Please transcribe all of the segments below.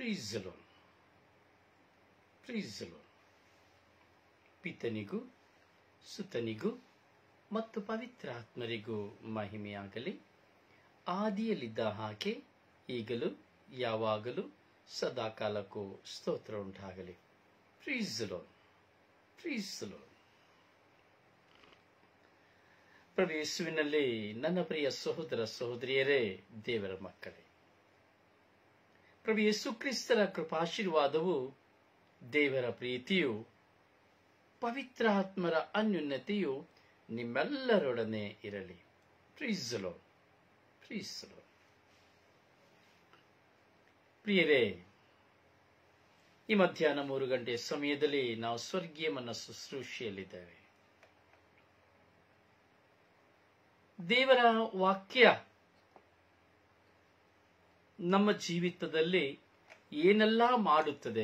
ಪ್ರೀಸಲು ಪ್ರೀಸಲು ಪಿತನಿಗೂ ಸುತನಿಗೂ ಮತ್ತು ಪವಿತ್ರಾತ್ಮರಿಗೂ ಮಹಿಮೆಯಾಗಲಿ ಆದಿಯಲ್ಲಿದ್ದ ಹಾಗೆ ಈಗಲೂ ಯಾವಾಗಲೂ ಸದಾಕಾಲಕ್ಕೂ ಸ್ತೋತ್ರ ಉಂಟಾಗಲಿ ಪ್ರೀಸಲು ಪ್ರೀಸಲು ಪ್ರಭು ಯೇಸುವಿನಲ್ಲಿ ನನ್ನ ಪ್ರಿಯ ಸಹೋದರ ಸಹೋದರಿಯರೇ ದೇವರ ಮಕ್ಕಳೇ ಪ್ರಭು ಯೇಸು ಕ್ರಿಸ್ತರ ಕೃಪಾಶೀರ್ವಾದವು ದೇವರ ಪ್ರೀತಿಯು ಪವಿತ್ರಾತ್ಮರ ಅನ್ಯುನ್ನತೆಯು ನಿಮ್ಮೆಲ್ಲರೊಡನೆ ಇರಲಿ ಪ್ರೀಸಲೋ ಪ್ರೀಸಲೋ ಪ್ರಿಯರೇ ಈ ಮಧ್ಯಾಹ್ನ ಮೂರು ಗಂಟೆ ಸಮಯದಲ್ಲಿ ನಾವು ಸ್ವರ್ಗೀಯ ಮನ ಶುಶ್ರೂಷೆಯಲ್ಲಿದ್ದೇವೆ ದೇವರ ವಾಕ್ಯ ನಮ್ಮ ಜೀವಿತದಲ್ಲಿ ಏನೆಲ್ಲ ಮಾಡುತ್ತದೆ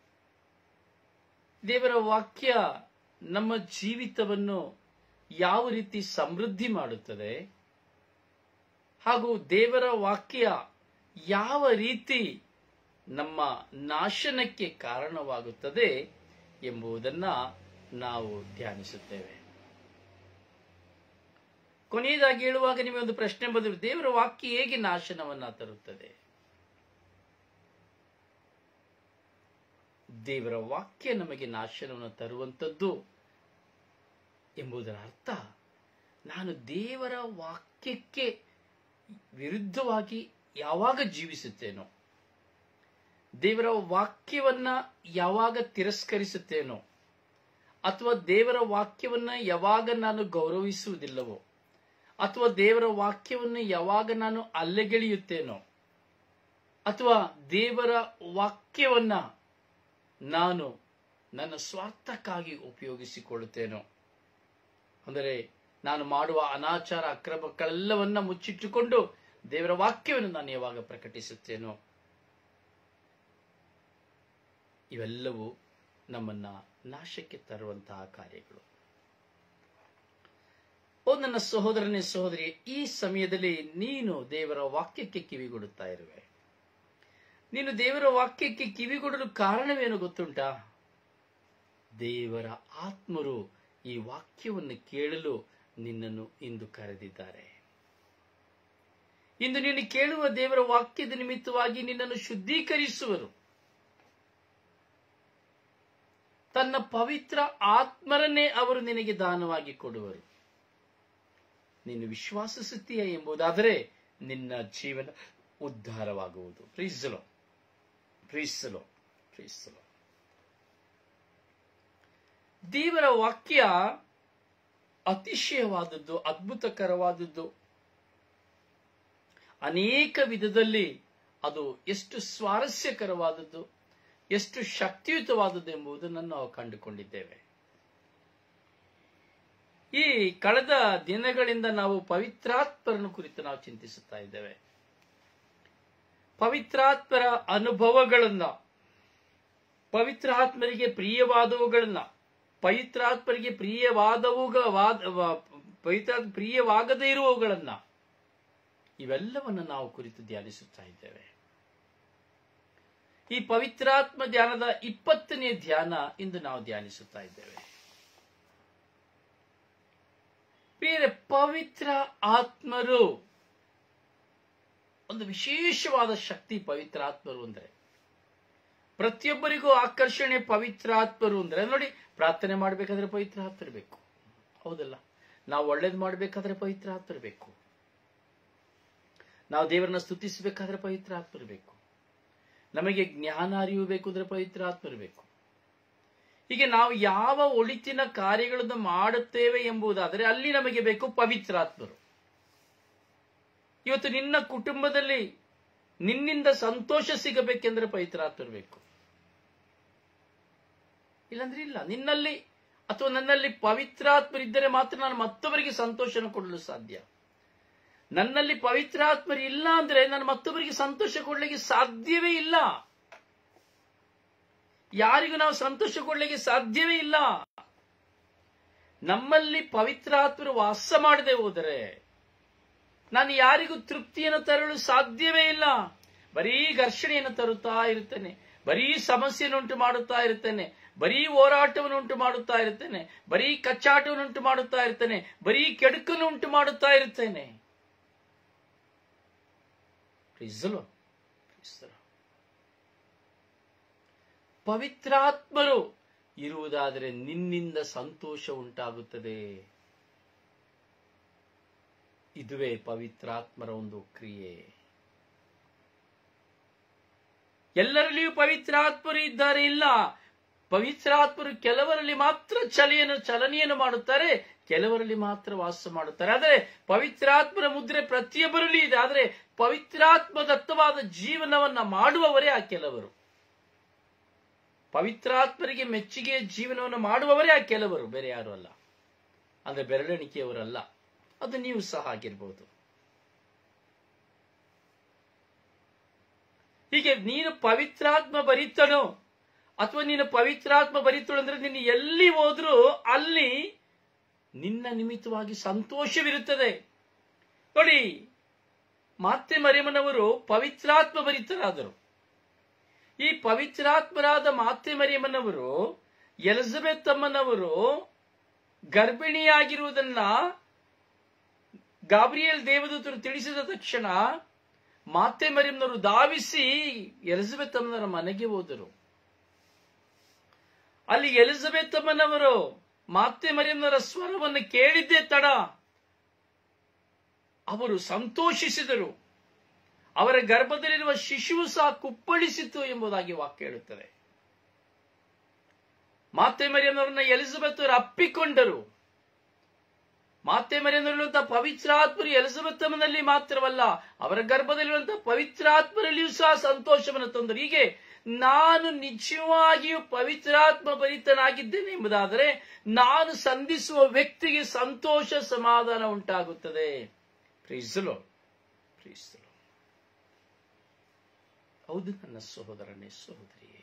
ದೇವರ ವಾಕ್ಯ ನಮ್ಮ ಜೀವಿತವನ್ನು ಯಾವ ರೀತಿ ಸಮೃದ್ಧಿ ಮಾಡುತ್ತದೆ ಹಾಗೂ ದೇವರ ವಾಕ್ಯ ಯಾವ ರೀತಿ ನಮ್ಮ ನಾಶನಕ್ಕೆ ಕಾರಣವಾಗುತ್ತದೆ ಎಂಬುದನ್ನ ನಾವು ಧ್ಯಾನಿಸುತ್ತೇವೆ ಕೊನೆಯದಾಗಿ ಹೇಳುವಾಗ ನಿಮಗೆ ಒಂದು ಪ್ರಶ್ನೆ ಬಂದರು ದೇವರ ವಾಕ್ಯ ಹೇಗೆ ನಾಶನವನ್ನ ತರುತ್ತದೆ ದೇವರ ವಾಕ್ಯ ನಮಗೆ ನಾಶನವನ್ನು ತರುವಂಥದ್ದು ಎಂಬುದರ ಅರ್ಥ ನಾನು ದೇವರ ವಾಕ್ಯಕ್ಕೆ ವಿರುದ್ಧವಾಗಿ ಯಾವಾಗ ಜೀವಿಸುತ್ತೇನೋ ದೇವರ ವಾಕ್ಯವನ್ನ ಯಾವಾಗ ತಿರಸ್ಕರಿಸುತ್ತೇನೋ ಅಥವಾ ದೇವರ ವಾಕ್ಯವನ್ನ ಯಾವಾಗ ನಾನು ಗೌರವಿಸುವುದಿಲ್ಲವೋ ಅಥವಾ ದೇವರ ವಾಕ್ಯವನ್ನು ಯಾವಾಗ ನಾನು ಅಲ್ಲೆಗೆಳೆಯುತ್ತೇನೋ ಅಥವಾ ದೇವರ ವಾಕ್ಯವನ್ನ ನಾನು ನನ್ನ ಸ್ವಾರ್ಥಕ್ಕಾಗಿ ಉಪಯೋಗಿಸಿಕೊಳ್ಳುತ್ತೇನೋ ಅಂದರೆ ನಾನು ಮಾಡುವ ಅನಾಚಾರ ಅಕ್ರಮಗಳೆಲ್ಲವನ್ನ ಮುಚ್ಚಿಟ್ಟುಕೊಂಡು ದೇವರ ವಾಕ್ಯವನ್ನು ನಾನು ಯಾವಾಗ ಪ್ರಕಟಿಸುತ್ತೇನೋ ಇವೆಲ್ಲವೂ ನಮ್ಮನ್ನ ನಾಶಕ್ಕೆ ತರುವಂತಹ ಕಾರ್ಯಗಳು ಓ ನನ್ನ ಸಹೋದರನೇ ಸಹೋದರಿ ಈ ಸಮಯದಲ್ಲಿ ನೀನು ದೇವರ ವಾಕ್ಯಕ್ಕೆ ಕಿವಿಗೊಡುತ್ತಾ ಇರುವೆ ನೀನು ದೇವರ ವಾಕ್ಯಕ್ಕೆ ಕಿವಿಗೊಡಲು ಕಾರಣವೇನು ಗೊತ್ತುಂಟಾ ದೇವರ ಆತ್ಮರು ಈ ವಾಕ್ಯವನ್ನು ಕೇಳಲು ನಿನ್ನನ್ನು ಇಂದು ಕರೆದಿದ್ದಾರೆ ಇಂದು ನೀನು ಕೇಳುವ ದೇವರ ವಾಕ್ಯದ ನಿಮಿತ್ತವಾಗಿ ನಿನ್ನನ್ನು ಶುದ್ಧೀಕರಿಸುವರು ತನ್ನ ಪವಿತ್ರ ಆತ್ಮರನ್ನೇ ಅವರು ನಿನಗೆ ದಾನವಾಗಿ ಕೊಡುವರು ನೀನು ವಿಶ್ವಾಸಿಸುತ್ತೀಯ ಎಂಬುದಾದರೆ ನಿನ್ನ ಜೀವನ ಉದ್ಧಾರವಾಗುವುದು ಪ್ರೀಸಲೋ ಪ್ರೀಸಲೋ ಪ್ರೀಸಲೋ ದೇವರ ವಾಕ್ಯ ಅತಿಶಯವಾದದ್ದು ಅದ್ಭುತಕರವಾದದ್ದು ಅನೇಕ ವಿಧದಲ್ಲಿ ಅದು ಎಷ್ಟು ಸ್ವಾರಸ್ಯಕರವಾದದ್ದು ಎಷ್ಟು ಶಕ್ತಿಯುತವಾದದ್ದು ಎಂಬುದನ್ನು ನಾವು ಕಂಡುಕೊಂಡಿದ್ದೇವೆ ಈ ಕಳೆದ ದಿನಗಳಿಂದ ನಾವು ಪವಿತ್ರಾತ್ಮರನ್ನು ಕುರಿತು ನಾವು ಚಿಂತಿಸುತ್ತಾ ಇದ್ದೇವೆ ಪವಿತ್ರಾತ್ಮರ ಅನುಭವಗಳನ್ನ ಪವಿತ್ರಾತ್ಮರಿಗೆ ಪ್ರಿಯವಾದವುಗಳನ್ನ ಪವಿತ್ರಾತ್ಮರಿಗೆ ಪ್ರಿಯವಾದವುಗ ಪವಿತ್ರ ಪ್ರಿಯವಾಗದೇ ಇರುವವುಗಳನ್ನ ಇವೆಲ್ಲವನ್ನು ನಾವು ಕುರಿತು ಧ್ಯಾನಿಸುತ್ತಾ ಇದ್ದೇವೆ ಈ ಪವಿತ್ರಾತ್ಮ ಧ್ಯಾನದ ಇಪ್ಪತ್ತನೇ ಧ್ಯಾನ ಇಂದು ನಾವು ಧ್ಯಾನಿಸುತ್ತಾ ಇದ್ದೇವೆ ಬೇರೆ ಪವಿತ್ರ ಆತ್ಮರು ಒಂದು ವಿಶೇಷವಾದ ಶಕ್ತಿ ಪವಿತ್ರ ಆತ್ಮರು ಅಂದ್ರೆ ಪ್ರತಿಯೊಬ್ಬರಿಗೂ ಆಕರ್ಷಣೆ ಪವಿತ್ರ ಆತ್ಮರು ಅಂದ್ರೆ ನೋಡಿ ಪ್ರಾರ್ಥನೆ ಮಾಡಬೇಕಾದ್ರೆ ಪವಿತ್ರ ಆತ್ಮರು ಬೇಕು ಹೌದಲ್ಲ ನಾವು ಒಳ್ಳೇದು ಮಾಡಬೇಕಾದ್ರೆ ಪವಿತ್ರ ಆತ್ಮರು ಬೇಕು ನಾವು ದೇವರನ್ನ ಸ್ತುತಿಸಬೇಕಾದ್ರೆ ಪವಿತ್ರ ಆತ್ಮರು ಬೇಕು ನಮಗೆ ಜ್ಞಾನ ಅರಿವು ಬೇಕು ಅಂದ್ರೆ ಪವಿತ್ರ ಆತ್ಮರು ಬೇಕು ಹೀಗೆ ನಾವು ಯಾವ ಒಳಿತಿನ ಕಾರ್ಯಗಳನ್ನು ಮಾಡುತ್ತೇವೆ ಎಂಬುದಾದರೆ ಅಲ್ಲಿ ನಮಗೆ ಬೇಕು ಪವಿತ್ರಾತ್ಮರು ಇವತ್ತು ನಿನ್ನ ಕುಟುಂಬದಲ್ಲಿ ನಿನ್ನಿಂದ ಸಂತೋಷ ಸಿಗಬೇಕೆಂದ್ರೆ ಪವಿತ್ರಾತ್ಮರು ಬೇಕು ಇಲ್ಲಂದ್ರೆ ಇಲ್ಲ ನಿನ್ನಲ್ಲಿ ಅಥವಾ ನನ್ನಲ್ಲಿ ಪವಿತ್ರಾತ್ಮರಿದ್ದರೆ ಮಾತ್ರ ನಾನು ಮತ್ತೊಬ್ಬರಿಗೆ ಸಂತೋಷನ ಕೊಡಲು ಸಾಧ್ಯ ನನ್ನಲ್ಲಿ ಪವಿತ್ರಾತ್ಮರು ಇಲ್ಲ ಅಂದ್ರೆ ನಾನು ಮತ್ತೊಬ್ಬರಿಗೆ ಸಂತೋಷ ಕೊಡ್ಲಿಕ್ಕೆ ಸಾಧ್ಯವೇ ಇಲ್ಲ ಯಾರಿಗೂ ನಾವು ಸಂತೋಷ ಕೊಡ್ಲಿಕ್ಕೆ ಸಾಧ್ಯವೇ ಇಲ್ಲ ನಮ್ಮಲ್ಲಿ ಪವಿತ್ರಾತ್ಮರು ವಾಸ ಮಾಡದೆ ಹೋದರೆ ನಾನು ಯಾರಿಗೂ ತೃಪ್ತಿಯನ್ನು ತರಲು ಸಾಧ್ಯವೇ ಇಲ್ಲ ಬರೀ ಘರ್ಷಣೆಯನ್ನು ತರುತ್ತಾ ಇರುತ್ತೇನೆ ಬರೀ ಸಮಸ್ಯೆಯನ್ನುಂಟು ಮಾಡುತ್ತಾ ಇರುತ್ತೇನೆ ಬರೀ ಹೋರಾಟವನ್ನು ಉಂಟು ಮಾಡುತ್ತಾ ಇರುತ್ತೇನೆ ಬರೀ ಕಚ್ಚಾಟವನ್ನು ಉಂಟು ಮಾಡುತ್ತಾ ಇರ್ತೇನೆ ಬರೀ ಕೆಡುಕನ್ನು ಉಂಟು ಮಾಡುತ್ತಾ ಇರುತ್ತೇನೆ Praise the Lord. Praise the Lord. ಪವಿತ್ರಾತ್ಮರು ಇರುವುದಾದರೆ ನಿನ್ನಿಂದ ಸಂತೋಷ ಉಂಟಾಗುತ್ತದೆ ಇದುವೇ ಪವಿತ್ರಾತ್ಮರ ಒಂದು ಕ್ರಿಯೆ ಎಲ್ಲರಲ್ಲಿಯೂ ಪವಿತ್ರಾತ್ಮರು ಇದ್ದಾರೆ ಇಲ್ಲ ಪವಿತ್ರಾತ್ಮರು ಕೆಲವರಲ್ಲಿ ಮಾತ್ರ ಚಲೆಯನ್ನು ಚಲನೆಯನ್ನು ಮಾಡುತ್ತಾರೆ ಕೆಲವರಲ್ಲಿ ಮಾತ್ರ ವಾಸ ಮಾಡುತ್ತಾರೆ ಆದರೆ ಪವಿತ್ರಾತ್ಮರ ಮುದ್ರೆ ಪ್ರತಿಯೊಬ್ಬರಲ್ಲಿ ಇದೆ ಆದರೆ ಪವಿತ್ರಾತ್ಮ ದತ್ತವಾದ ಜೀವನವನ್ನ ಮಾಡುವವರೇ ಆ ಕೆಲವರು ಪವಿತ್ರಾತ್ಮರಿಗೆ ಮೆಚ್ಚುಗೆಯ ಜೀವನವನ್ನು ಮಾಡುವವರೇ ಆ ಕೆಲವರು ಬೇರೆ ಯಾರು ಅಲ್ಲ ಅಂದ್ರೆ ಬೆರಳೆಣಿಕೆಯವರಲ್ಲ ಅದು ನೀವು ಸಹ ಆಗಿರ್ಬೋದು ಹೀಗೆ ನೀನು ಪವಿತ್ರಾತ್ಮ ಭರಿತನು ಅಥವಾ ನೀನು ಪವಿತ್ರಾತ್ಮ ಭರಿತಳು ಅಂದ್ರೆ ನೀನು ಎಲ್ಲಿ ಹೋದ್ರೂ ಅಲ್ಲಿ ನಿನ್ನ ನಿಮಿತ್ತವಾಗಿ ಸಂತೋಷವಿರುತ್ತದೆ ನೋಡಿ ಮಾತೆ ಮರಿಯಮ್ಮನವರು ಪವಿತ್ರಾತ್ಮ ಭರಿತರಾದರು ಈ ಪವಿತ್ರಾತ್ಮರಾದ ಮಾತೆ ಮರಿಯಮ್ಮನವರು ಎಲಿಜಬೆತ್ ಅಮ್ಮನವರು ಗರ್ಭಿಣಿಯಾಗಿರುವುದನ್ನ ಗಾಬ್ರಿಯಲ್ ದೇವದೂತರು ತಿಳಿಸಿದ ತಕ್ಷಣ ಮಾತೆ ಮರಿಯಮ್ಮನವರು ಧಾವಿಸಿ ಎಲಿಜಬೆತ್ ಅಮ್ಮನವರ ಮನೆಗೆ ಹೋದರು ಅಲ್ಲಿ ಎಲಿಜಬೆತ್ ಅಮ್ಮನವರು ಮಾತೆ ಮರಿಯಮ್ಮನವರ ಸ್ವರವನ್ನು ಕೇಳಿದ್ದೇ ತಡ ಅವರು ಸಂತೋಷಿಸಿದರು ಅವರ ಗರ್ಭದಲ್ಲಿರುವ ಶಿಶುವು ಸಹ ಕುಪ್ಪಳಿಸಿತು ಎಂಬುದಾಗಿ ವಾಕ್ಯ ಹೇಳುತ್ತದೆ ಮಾತೆ ಮರಿಯಮ್ಮನವರನ್ನ ಎಲಿಜಬೆತ್ ಅವರು ಅಪ್ಪಿಕೊಂಡರು ಮಾತೆ ಮರಿಯಮ್ಮನಲ್ಲಿರುವಂತಹ ಪವಿತ್ರಾತ್ಮರು ಎಲಿಜಬೆತ್ ಅಮ್ಮನಲ್ಲಿ ಮಾತ್ರವಲ್ಲ ಅವರ ಗರ್ಭದಲ್ಲಿರುವಂತಹ ಪವಿತ್ರಾತ್ಮರಲ್ಲಿಯೂ ಸಹ ಸಂತೋಷವನ್ನು ತಂದರು ಹೀಗೆ ನಾನು ನಿಜವಾಗಿಯೂ ಪವಿತ್ರಾತ್ಮ ಭರಿತನಾಗಿದ್ದೇನೆ ಎಂಬುದಾದರೆ ನಾನು ಸಂಧಿಸುವ ವ್ಯಕ್ತಿಗೆ ಸಂತೋಷ ಸಮಾಧಾನ ಉಂಟಾಗುತ್ತದೆ ಪ್ರೀಸಲು ಪ್ರೀಸಲು ಹೌದು ನನ್ನ ಸಹೋದರನೇ ಸಹೋದರಿಯೇ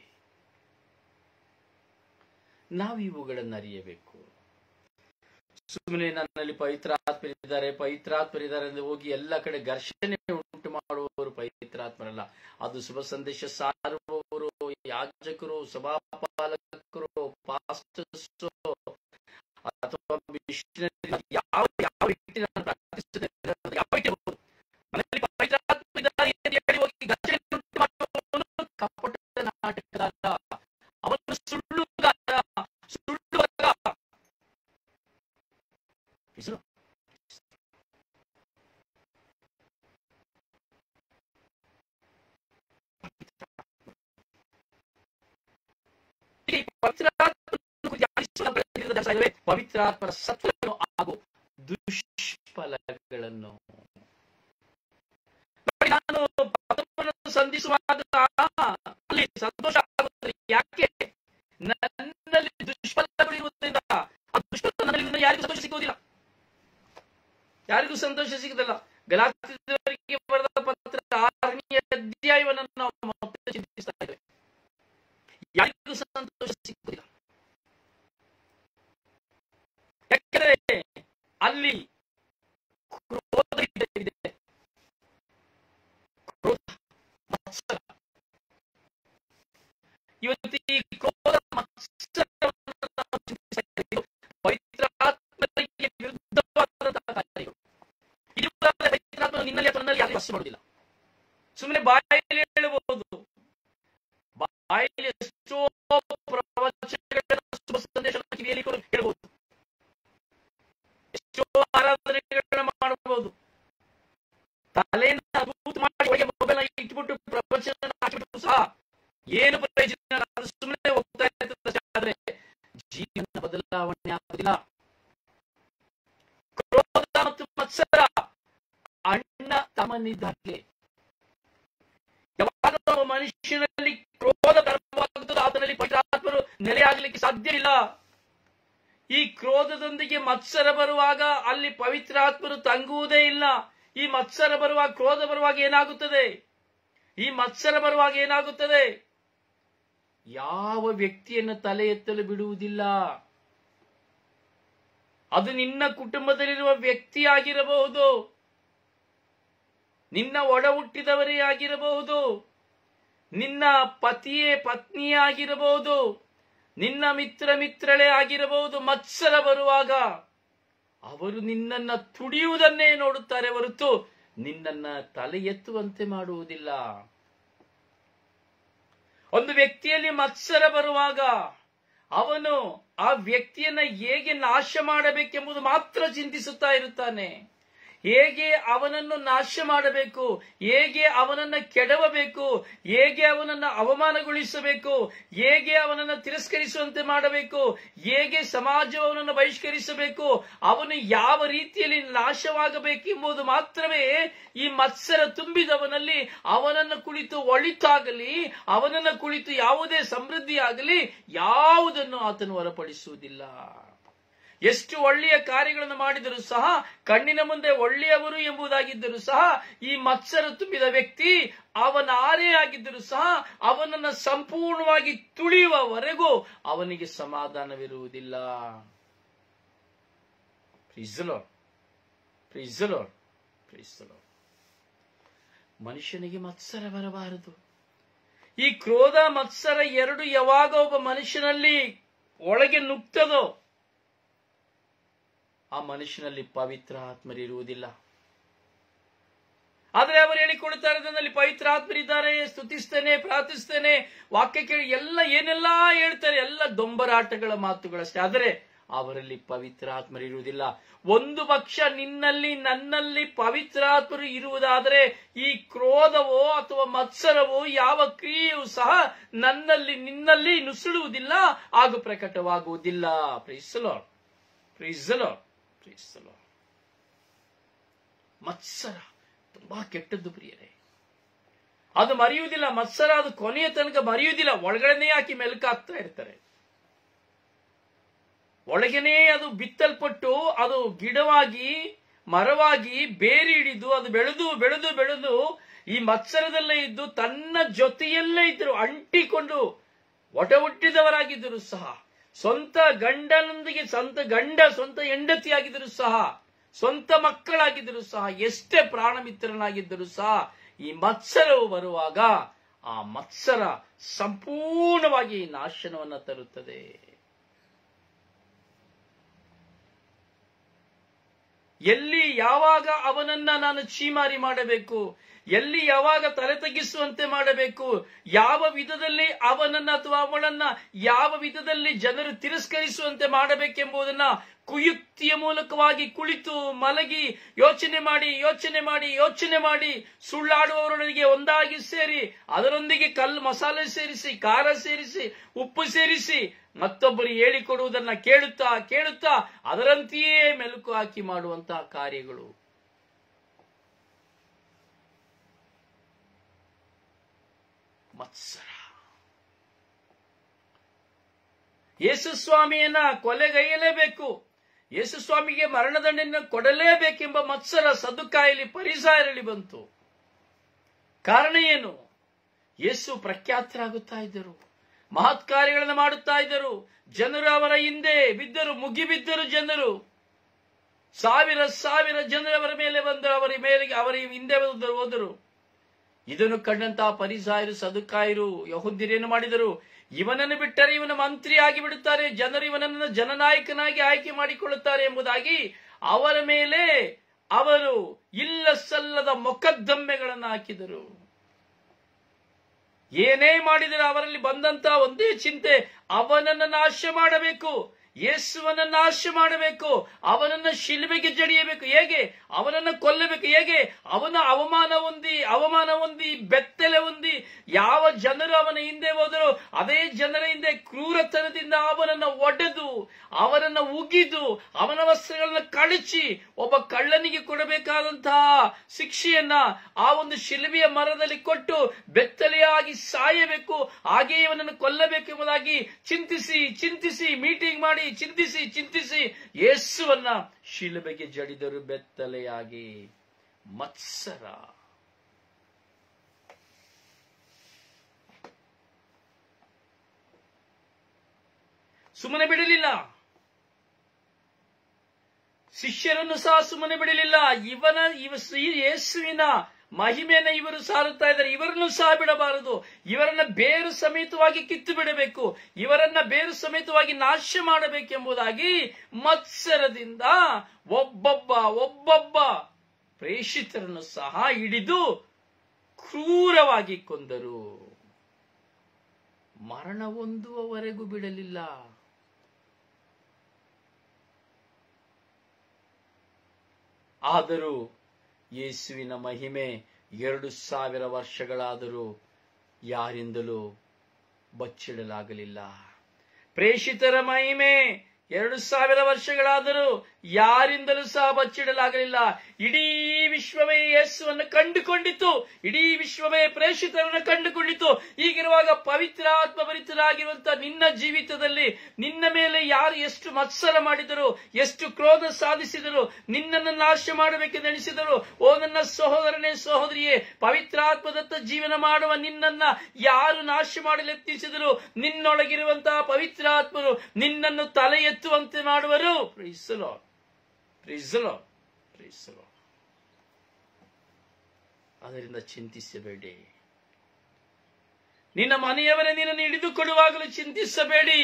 ನಾವು ಇವುಗಳನ್ನು ಅರಿಯಬೇಕು ಸುಮ್ಮನೆ ನನ್ನಲ್ಲಿ ಪವಿತ್ರಾತ್ಮರಿದ್ದಾರೆ ಪವಿತ್ರಾತ್ಮರಿದ್ದಾರೆ ಎಂದು ಹೋಗಿ ಎಲ್ಲ ಕಡೆ ಘರ್ಷಣೆ ಉಂಟು ಮಾಡುವವರು ಪವಿತ್ರಾತ್ಮರಲ್ಲ ಅದು ಶುಭ ಸಂದೇಶ ಸಾರುವವರು ಯಾಜಕರು ಸಭಾಪಾಲಕರು ಪಾಸ್ಟರ್ಸ್ ಅಥವಾ ಮಿಷನರಿ ಯಾವ ಯಾವ ವ್ಯಕ್ತಿ ನಾನು ಪ್ರಾರ್ಥಿಸುತ್ತೇನೆ ಯಾವ ವ್ಯಕ್ತಿ ಇರಬಹುದು. ಮನೆಯಲ್ಲಿ ಪವಿತ್ರಾತ್ಮ ಇದ್ದಾರೆ ಎಂದು ಹೇಳಿ ಹೋಗಿ ಘರ್ಷಣೆ ಉಂಟು ಮಾಡುವವನು ಕಪಟ ನಾಟಕಗಾರ ಅವನು ಸುಳ್ಳುಗಾರ ಸುಳ್ಳುಗಾರ ಹೆಸರು ಈ ಪವಿತ್ರಾತ್ಮನ ಕುರಿತು ಧ್ಯಾನಿಸುವ ಪ್ರಯತ್ನದ ಧ್ಯಾನ ಇಲ್ಲವೇ? ಪವಿತ್ರಾತ್ಮರ ಸತ್ವವನ್ನು ಹಾಗೂ ದುಷ್ಫಲಗಳನ್ನು ನೋಡಿ, ನಾನು ಪದವನ್ನು ಸಂಧಿಸುವಾಗ ಅಲ್ಲಿ ಸಂತೋಷ ಆಗುತ್ತದೆ ಯಾಕೆ ನನ್ನಲ್ಲಿ ದುಷ್ಫಲಗಳು ಇರುವುದರಿಂದ ಆ ದುಷ್ಫಲ ನನ್ನಲ್ಲಿ ಯಾರಿಗೂ ಸಂತೋಷ ಸಿಗುವುದಿಲ್ಲ ಯಾರಿಗೂ ಸಂತೋಷ ಸಿಗುದಿಲ್ಲ ಗಲಾತಿದವರಿಗೆ ಬರೆದ ಪತ್ರ ಆರನೇ ಅಧ್ಯಾಯವನ್ನು ನಾವು ಮತ್ತೆ ಚಿಂತಿಸ್ತಾ ಇದ್ದೇವೆ ಯಾರಿಗೂ ಸಂತೋಷ ಸಿಗುವುದಿಲ್ಲ ಯಾಕಂದ್ರೆ ಅಲ್ಲಿ ಕ್ರೋಧ ಇದೆ ಇದೆ. ಕ್ರೋಧ ಮತ್ಸರ ಇವತ್ತು ಈ ಕ್ರೋಧ ಮತ್ಸರವನ್ನು ನಾವು ಚಿಂತಿಸ್ತಾ ಇದ್ದೇವೆ. ಪವಿತ್ರ ಆತ್ಮರಿಗೆ ವಿರುದ್ಧವಾದಂತಹ ಕಾರ್ಯಗಳು ಇರುವುದಾದರೆ ಪವಿತ್ರ ಆತ್ಮ ನಿನ್ನಲ್ಲಿ ಅಥವಾ ನನ್ನಲ್ಲಿ ಯಾರಿಗೂ ವಾಸ ಮಾಡುವುದಿಲ್ಲ ಸುಮ್ಮನೆ ಬಾಯಲ್ಲಿ ಹೇಳಬಹುದು ಬಾಯಲ್ಲಿ ಎಷ್ಟೋ ಪ್ರವಚನಗಳನ್ನು ಶುಭ ಸಂದೇಶವನ್ನು ಕಿವಿಯಲ್ಲಿ ಕೊಡು- ಹೇಳಬಹುದು ಎಷ್ಟೋ ಆರಾಧನೆಗಳನ್ನ ಮಾಡಬಹುದು ತಲೆಯಿಂದ ತೂತು ಮಾಡಿ ಒಳಗೆ ಮೊಬೈಲ್ ಇಟ್ಬಿಟ್ಟು ಪ್ರಪಂಚ ಹಾಕಿಬಿಟ್ಟು ಸಹ ಏನು ಪ್ರಯೋಜನ ಇಲ್ಲ. ಅದು ಸುಮ್ಮನೆ ಹೋಗ್ತಾ ಇರ್ತದೆ ಅಷ್ಟೇ. ಆದ್ರೆ ಜೀವನ ಬದಲಾವಣೆ ಆಗುದಿಲ್ಲ ಕ್ರೋಧ ಮತ್ತು ಮತ್ಸರ ಅಣ್ಣ ತಮ್ಮನಿದ್ದಾಗೆ ಯಾವಾಗ ಒಬ್ಬ ಮನುಷ್ಯನಲ್ಲಿ ಕ್ರೋಧ ಧರ್ಮವಾಗುತ್ತದೆ ಆತನಲ್ಲಿ ಪವಿತ್ರಾತ್ಮರು ನೆಲೆಯಾಗಲಿಕ್ಕೆ ಸಾಧ್ಯವಿಲ್ಲ ಈ ಕ್ರೋಧದೊಂದಿಗೆ ಮತ್ಸರ ಬರುವಾಗ ಅಲ್ಲಿ ಪವಿತ್ರಾತ್ಮರು ತಂಗುವುದೇ ಇಲ್ಲ ಈ ಮತ್ಸರ ಬರುವಾಗ ಕ್ರೋಧ ಬರುವಾಗ ಏನಾಗುತ್ತದೆ ಈ ಮತ್ಸರ ಬರುವಾಗ ಏನಾಗುತ್ತದೆ ಯಾವ ವ್ಯಕ್ತಿಯನ್ನು ತಲೆ ಎತ್ತಲು ಬಿಡುವುದಿಲ್ಲ ಅದು ನಿನ್ನ ಕುಟುಂಬದಲ್ಲಿರುವ ವ್ಯಕ್ತಿಯಾಗಿರಬಹುದು ನಿನ್ನ ಒಡ ಹುಟ್ಟಿದವರೇ ಆಗಿರಬಹುದು ನಿನ್ನ ಪತಿಯೇ ಪತ್ನಿಯೇ ಆಗಿರಬಹುದು ನಿನ್ನ ಮಿತ್ರ ಮಿತ್ರಳೇ ಆಗಿರಬಹುದು ಮತ್ಸರ ಬರುವಾಗ ಅವರು ನಿನ್ನನ್ನ ತುಡಿಯುವುದನ್ನೇ ನೋಡುತ್ತಾರೆ ಹೊರತು ನಿನ್ನನ್ನ ತಲೆ ಎತ್ತುವಂತೆ ಮಾಡುವುದಿಲ್ಲ ಒಂದು ವ್ಯಕ್ತಿಯಲ್ಲಿ ಮತ್ಸರ ಬರುವಾಗ ಅವನು ಆ ವ್ಯಕ್ತಿಯನ್ನ ಹೇಗೆ ನಾಶ ಮಾಡಬೇಕೆಂಬುದು ಮಾತ್ರ ಚಿಂತಿಸುತ್ತಾ ಇರುತ್ತಾನೆ ಹೇಗೆ ಅವನನ್ನು ನಾಶ ಮಾಡಬೇಕು ಹೇಗೆ ಅವನನ್ನ ಕೆಡವಬೇಕು ಹೇಗೆ ಅವನನ್ನ ಅವಮಾನಗೊಳಿಸಬೇಕು ಹೇಗೆ ಅವನನ್ನ ತಿರಸ್ಕರಿಸುವಂತೆ ಮಾಡಬೇಕು ಹೇಗೆ ಸಮಾಜವು ಅವನನ್ನು ಬಹಿಷ್ಕರಿಸಬೇಕು ಅವನು ಯಾವ ರೀತಿಯಲ್ಲಿ ನಾಶವಾಗಬೇಕೆಂಬುದು ಮಾತ್ರವೇ ಈ ಮತ್ಸರ ತುಂಬಿದವನಲ್ಲಿ ಅವನನ್ನು ಕುಳಿತು ಒಳಿತಾಗಲಿ ಅವನನ್ನ ಕುಳಿತು ಯಾವುದೇ ಸಮೃದ್ಧಿಯಾಗಲಿ ಯಾವುದನ್ನು ಆತನು ಹೊರಪಡಿಸುವುದಿಲ್ಲ ಎಷ್ಟು ಒಳ್ಳೆಯ ಕಾರ್ಯಗಳನ್ನು ಮಾಡಿದರೂ ಸಹ ಕಣ್ಣಿನ ಮುಂದೆ ಒಳ್ಳೆಯವರು ಎಂಬುದಾಗಿದ್ದರೂ ಸಹ ಈ ಮತ್ಸರ ತುಂಬಿದ ವ್ಯಕ್ತಿ ಅವನ ಆರೇ ಆಗಿದ್ದರೂ ಸಹ ಅವನನ್ನು ಸಂಪೂರ್ಣವಾಗಿ ತುಳಿಯುವವರೆಗೂ ಅವನಿಗೆ ಸಮಾಧಾನವಿರುವುದಿಲ್ಲ ಪ್ರೀಸಲೋ ಪ್ರೀಸಲೋ ಪ್ರೀಸಲೋ ಮನುಷ್ಯನಿಗೆ ಮತ್ಸರ ಬರಬಾರದು ಈ ಕ್ರೋಧ ಮತ್ಸರ ಎರಡು ಯಾವಾಗ ಒಬ್ಬ ಮನುಷ್ಯನಲ್ಲಿ ಒಳಗೆ ನುಗ್ತದೋ ಆ ಮನುಷ್ಯನಲ್ಲಿ ಪವಿತ್ರ ಆತ್ಮರಿರುವುದಿಲ್ಲ ಆದರೆ ಅವರು ಹೇಳಿಕೊಳ್ತಾರೆ ನನ್ನಲ್ಲಿ ಪವಿತ್ರ ಆತ್ಮರಿದ್ದಾರೆ ಸ್ತುತಿಸ್ತೇನೆ ಪ್ರಾರ್ಥಿಸ್ತೇನೆ ವಾಕ್ಯ ಕೇಳಿ ಎಲ್ಲ ಏನೆಲ್ಲ ಹೇಳ್ತಾರೆ ಎಲ್ಲ ದೊಂಬರಾಟಗಳ ಮಾತುಗಳಷ್ಟೇ ಆದರೆ ಅವರಲ್ಲಿ ಪವಿತ್ರ ಆತ್ಮರಿರುವುದಿಲ್ಲ ಒಂದು ಪಕ್ಷ ನಿನ್ನಲ್ಲಿ ನನ್ನಲ್ಲಿ ಪವಿತ್ರಾತ್ಮರು ಇರುವುದಾದರೆ ಈ ಕ್ರೋಧವೋ ಅಥವಾ ಮತ್ಸರವೋ ಯಾವ ಕ್ರಿಯೆಯೂ ಸಹ ನನ್ನಲ್ಲಿ ನಿನ್ನಲ್ಲಿ ನುಸುಳುವುದಿಲ್ಲ ಹಾಗೂ ಪ್ರಕಟವಾಗುವುದಿಲ್ಲ ಪ್ರೀಸಲೋ ಪ್ರೀಸಲೋ ಪ್ರೀಸಲೋ ಮತ್ಸರ ತುಂಬಾ ಕೆಟ್ಟದ್ದು ಪ್ರಿಯರೇ ಅದು ಮರೆಯುವುದಿಲ್ಲ ಮತ್ಸರ ಅದು ಕೊನೆಯ ತನಕ ಮರೆಯುವುದಿಲ್ಲ ಒಳಗಡೆನೇ ಹಾಕಿ ಮೆಲುಕಾಗ್ತಾ ಇರ್ತಾರೆ ಒಳಗೇನೆ ಅದು ಬಿತ್ತಲ್ಪಟ್ಟು ಅದು ಗಿಡವಾಗಿ ಮರವಾಗಿ ಬೇರಿ ಹಿಡಿದು ಅದು ಬೆಳೆದು ಬೆಳೆದು ಬೆಳೆದು ಈ ಮತ್ಸರದಲ್ಲೇ ಇದ್ದು ತನ್ನ ಜೊತೆಯಲ್ಲೇ ಇದ್ದರು ಅಂಟಿಕೊಂಡು ಒಟ ಹುಟ್ಟಿದವರಾಗಿದ್ದರು ಸಹ ಸ್ವಂತ ಗಂಡನೊಂದಿಗೆ ಸ್ವಂತ ಗಂಡ ಸ್ವಂತ ಹೆಂಡತಿಯಾಗಿದ್ದರು ಸಹ ಸ್ವಂತ ಮಕ್ಕಳಾಗಿದ್ದರು ಸಹ ಎಷ್ಟೇ ಪ್ರಾಣ ಮಿತ್ರನಾಗಿದ್ದರು ಸಹ ಈ ಮತ್ಸರವು ಬರುವಾಗ ಆ ಮತ್ಸರ ಸಂಪೂರ್ಣವಾಗಿ ನಾಶನವನ್ನು ತರುತ್ತದೆ ಎಲ್ಲಿ ಯಾವಾಗ ಅವನನ್ನ ನಾನು ಚೀಮಾರಿ ಮಾಡಬೇಕು ಎಲ್ಲಿ ಯಾವಾಗ ತಲೆ ತಗ್ಗಿಸುವಂತೆ ಮಾಡಬೇಕು ಯಾವ ವಿಧದಲ್ಲಿ ಅವನನ್ನ ಅಥವಾ ಅವಳನ್ನ ಯಾವ ವಿಧದಲ್ಲಿ ಜನರು ತಿರಸ್ಕರಿಸುವಂತೆ ಮಾಡಬೇಕೆಂಬುದನ್ನ ಕುಯುಕ್ತಿಯ ಮೂಲಕವಾಗಿ ಕುಳಿತು ಮಲಗಿ ಯೋಚನೆ ಮಾಡಿ ಯೋಚನೆ ಮಾಡಿ ಯೋಚನೆ ಮಾಡಿ ಸುಳ್ಳಾಡುವವರೊಂದಿಗೆ ಒಂದಾಗಿ ಸೇರಿ ಅದರೊಂದಿಗೆ ಕಲ್ಲು ಮಸಾಲೆ ಸೇರಿಸಿ ಖಾರ ಸೇರಿಸಿ ಉಪ್ಪು ಸೇರಿಸಿ ಮತ್ತೊಬ್ಬರು ಹೇಳಿಕೊಡುವುದನ್ನ ಕೇಳುತ್ತಾ ಕೇಳುತ್ತಾ ಅದರಂತೆಯೇ ಮೆಲುಕು ಹಾಕಿ ಮಾಡುವಂತಹ ಕಾರ್ಯಗಳು ಮತ್ಸರ ಯೇಸುಸ್ವಾಮಿಯನ್ನ ಕೊಲೆಗೈಯಲೇಬೇಕು ಯೇಸುಸ್ವಾಮಿಗೆ ಮರಣದಂಡನೆಯನ್ನು ಕೊಡಲೇಬೇಕೆಂಬ ಮತ್ಸರ ಸದುಕಾಯಲ್ಲಿ ಪರಿಸಾಯರಲ್ಲಿ ಬಂತು ಕಾರಣ ಏನು ಯೇಸು ಪ್ರಖ್ಯಾತರಾಗುತ್ತಾ ಇದ್ದರು ಮಹತ್ ಕಾರ್ಯಗಳನ್ನು ಮಾಡುತ್ತಾ ಇದ್ದರು ಜನರು ಅವರ ಹಿಂದೆ ಬಿದ್ದರು ಮುಗಿಬಿದ್ದರು ಜನರು ಸಾವಿರ ಸಾವಿರ ಜನರು ಅವರ ಮೇಲೆ ಬಂದರು ಅವರ ಮೇಲೆ ಅವರ ಹಿಂದೆ ಬಂದರು ಹೋದರು ಇದನ್ನು ಕಂಡಂತಹ ಪರಿಸಾಯರು ಸದುಕಾಯರು ಯಹುದ್ಯರೇನು ಮಾಡಿದರು ಇವನನ್ನು ಬಿಟ್ಟರೆ ಇವನ ಮಂತ್ರಿ ಆಗಿ ಬಿಡುತ್ತಾರೆ ಜನರು ಇವನನ್ನು ಜನನಾಯಕನಾಗಿ ಆಯ್ಕೆ ಮಾಡಿಕೊಳ್ಳುತ್ತಾರೆ ಎಂಬುದಾಗಿ ಅವರ ಮೇಲೆ ಅವರು ಇಲ್ಲ ಸಲ್ಲದ ಮೊಕದ್ದಮ್ಮೆಗಳನ್ನು ಹಾಕಿದರು ಏನೇ ಮಾಡಿದರೆ ಅವರಲ್ಲಿ ಬಂದಂತ ಒಂದೇ ಚಿಂತೆ ಅವನನ್ನು ನಾಶ ಮಾಡಬೇಕು ಯೇಸುವನ್ನ ನಾಶ ಮಾಡಬೇಕು ಅವನನ್ನ ಶಿಲ್ಬೆಗೆ ಜಡಿಯಬೇಕು ಹೇಗೆ ಅವನನ್ನ ಕೊಲ್ಲಬೇಕು ಹೇಗೆ ಅವನ ಅವಮಾನ ಹೊಂದಿ ಅವಮಾನ ಹೊಂದಿ ಬೆತ್ತಲೆ ಹೊಂದಿ ಯಾವ ಜನರು ಅವನ ಹಿಂದೆ ಹೋದರು ಅದೇ ಜನರ ಹಿಂದೆ ಕ್ರೂರತನದಿಂದ ಅವನನ್ನ ಒಡೆದು ಅವನನ್ನ ಉಗಿದು ಅವನ ವಸ್ತ್ರಗಳನ್ನ ಕಳಚಿ ಒಬ್ಬ ಕಳ್ಳನಿಗೆ ಕೊಡಬೇಕಾದಂತಹ ಶಿಕ್ಷೆಯನ್ನ ಆ ಒಂದು ಶಿಲ್ಬೆಯ ಮರದಲ್ಲಿ ಕೊಟ್ಟು ಬೆತ್ತಲೆಯಾಗಿ ಸಾಯಬೇಕು ಹಾಗೆಯೇ ಇವನನ್ನು ಕೊಲ್ಲಬೇಕು ಎಂಬುದಾಗಿ ಚಿಂತಿಸಿ ಚಿಂತಿಸಿ ಮೀಟಿಂಗ್ ಮಾಡಿ ಚಿಂತಿಸಿ ಚಿಂತಿಸಿ ಯೇಸುವನ್ನ ಶಿಲುಬೆಗೆ ಜಡಿದರು ಬೆತ್ತಲೆಯಾಗಿ ಮತ್ಸರ ಸುಮ್ಮನೆ ಬಿಡಲಿಲ್ಲ ಶಿಷ್ಯರನ್ನು ಸಹ ಸುಮ್ಮನೆ ಬಿಡಲಿಲ್ಲ ಇವನ ಇವ ಈ ಯೇಸುವಿನ ಮಹಿಮೆಯನ್ನ ಇವರು ಸಾರುತ್ತಾ ಇದ್ದಾರೆ ಇವರನ್ನು ಸಹ ಬಿಡಬಾರದು ಇವರನ್ನ ಬೇರು ಸಮೇತವಾಗಿ ಕಿತ್ತು ಬಿಡಬೇಕು ಇವರನ್ನ ಬೇರು ಸಮೇತವಾಗಿ ನಾಶ ಮಾಡಬೇಕೆಂಬುದಾಗಿ ಮತ್ಸರದಿಂದ ಒಬ್ಬೊಬ್ಬ ಒಬ್ಬೊಬ್ಬ ಪ್ರೇಷಿತರನ್ನು ಸಹ ಹಿಡಿದು ಕ್ರೂರವಾಗಿ ಕೊಂದರು ಮರಣ ಹೊಂದುವವರೆಗೂ ಬಿಡಲಿಲ್ಲ ಆದರೂ ಯೇಸುವಿನ ಮಹಿಮೆ ಎರಡು ಸಾವಿರ ವರ್ಷಗಳಾದರೂ ಯಾರಿಂದಲೂ ಬಚ್ಚಿಡಲಾಗಲಿಲ್ಲ ಪ್ರೇಷಿತರ ಮಹಿಮೆ ಎರಡು ಸಾವಿರ ವರ್ಷಗಳಾದರೂ ಯಾರಿಂದಲೂ ಸಹ ಬಚ್ಚಿಡಲಾಗಲಿಲ್ಲ ಇಡೀ ವಿಶ್ವವೇ ಯೇಸುವನ್ನು ಕಂಡುಕೊಂಡಿತು ಇಡೀ ವಿಶ್ವವೇ ಪ್ರೇಷಿತರನ್ನು ಕಂಡುಕೊಂಡಿತು ಹೀಗಿರುವಾಗ ಪವಿತ್ರ ಆತ್ಮಭರಿತರಾಗಿರುವಂತಹ ನಿನ್ನ ಜೀವಿತದಲ್ಲಿ ನಿನ್ನ ಮೇಲೆ ಯಾರು ಎಷ್ಟು ಮತ್ಸರ ಮಾಡಿದರು ಎಷ್ಟು ಕ್ರೋಧ ಸಾಧಿಸಿದರು ನಿನ್ನನ್ನು ನಾಶ ಮಾಡಬೇಕೆಂದು ಎಣಿಸಿದರು ಓ ನನ್ನ ಸಹೋದರನೇ ಸಹೋದರಿಯೇ ಪವಿತ್ರಾತ್ಮದತ್ತ ಜೀವನ ಮಾಡುವ ನಿನ್ನನ್ನ ಯಾರು ನಾಶ ಮಾಡಲು ಯತ್ನಿಸಿದರು ನಿನ್ನೊಳಗಿರುವಂತಹ ಪವಿತ್ರಾತ್ಮರು ನಿನ್ನನ್ನು ತಲೆ ಎತ್ತುವಂತೆ ಮಾಡುವರು ಪ್ರೀಸಲೋ ಪ್ರೀಸಲೋ ಪ್ರೀಸಲೋ ಅದರಿಂದ ಚಿಂತಿಸಬೇಡಿ ನಿನ್ನ ಮನೆಯವರೇ ನಿನ್ನನ್ನು ಹಿಡಿದುಕೊಡುವಾಗಲೂ ಚಿಂತಿಸಬೇಡಿ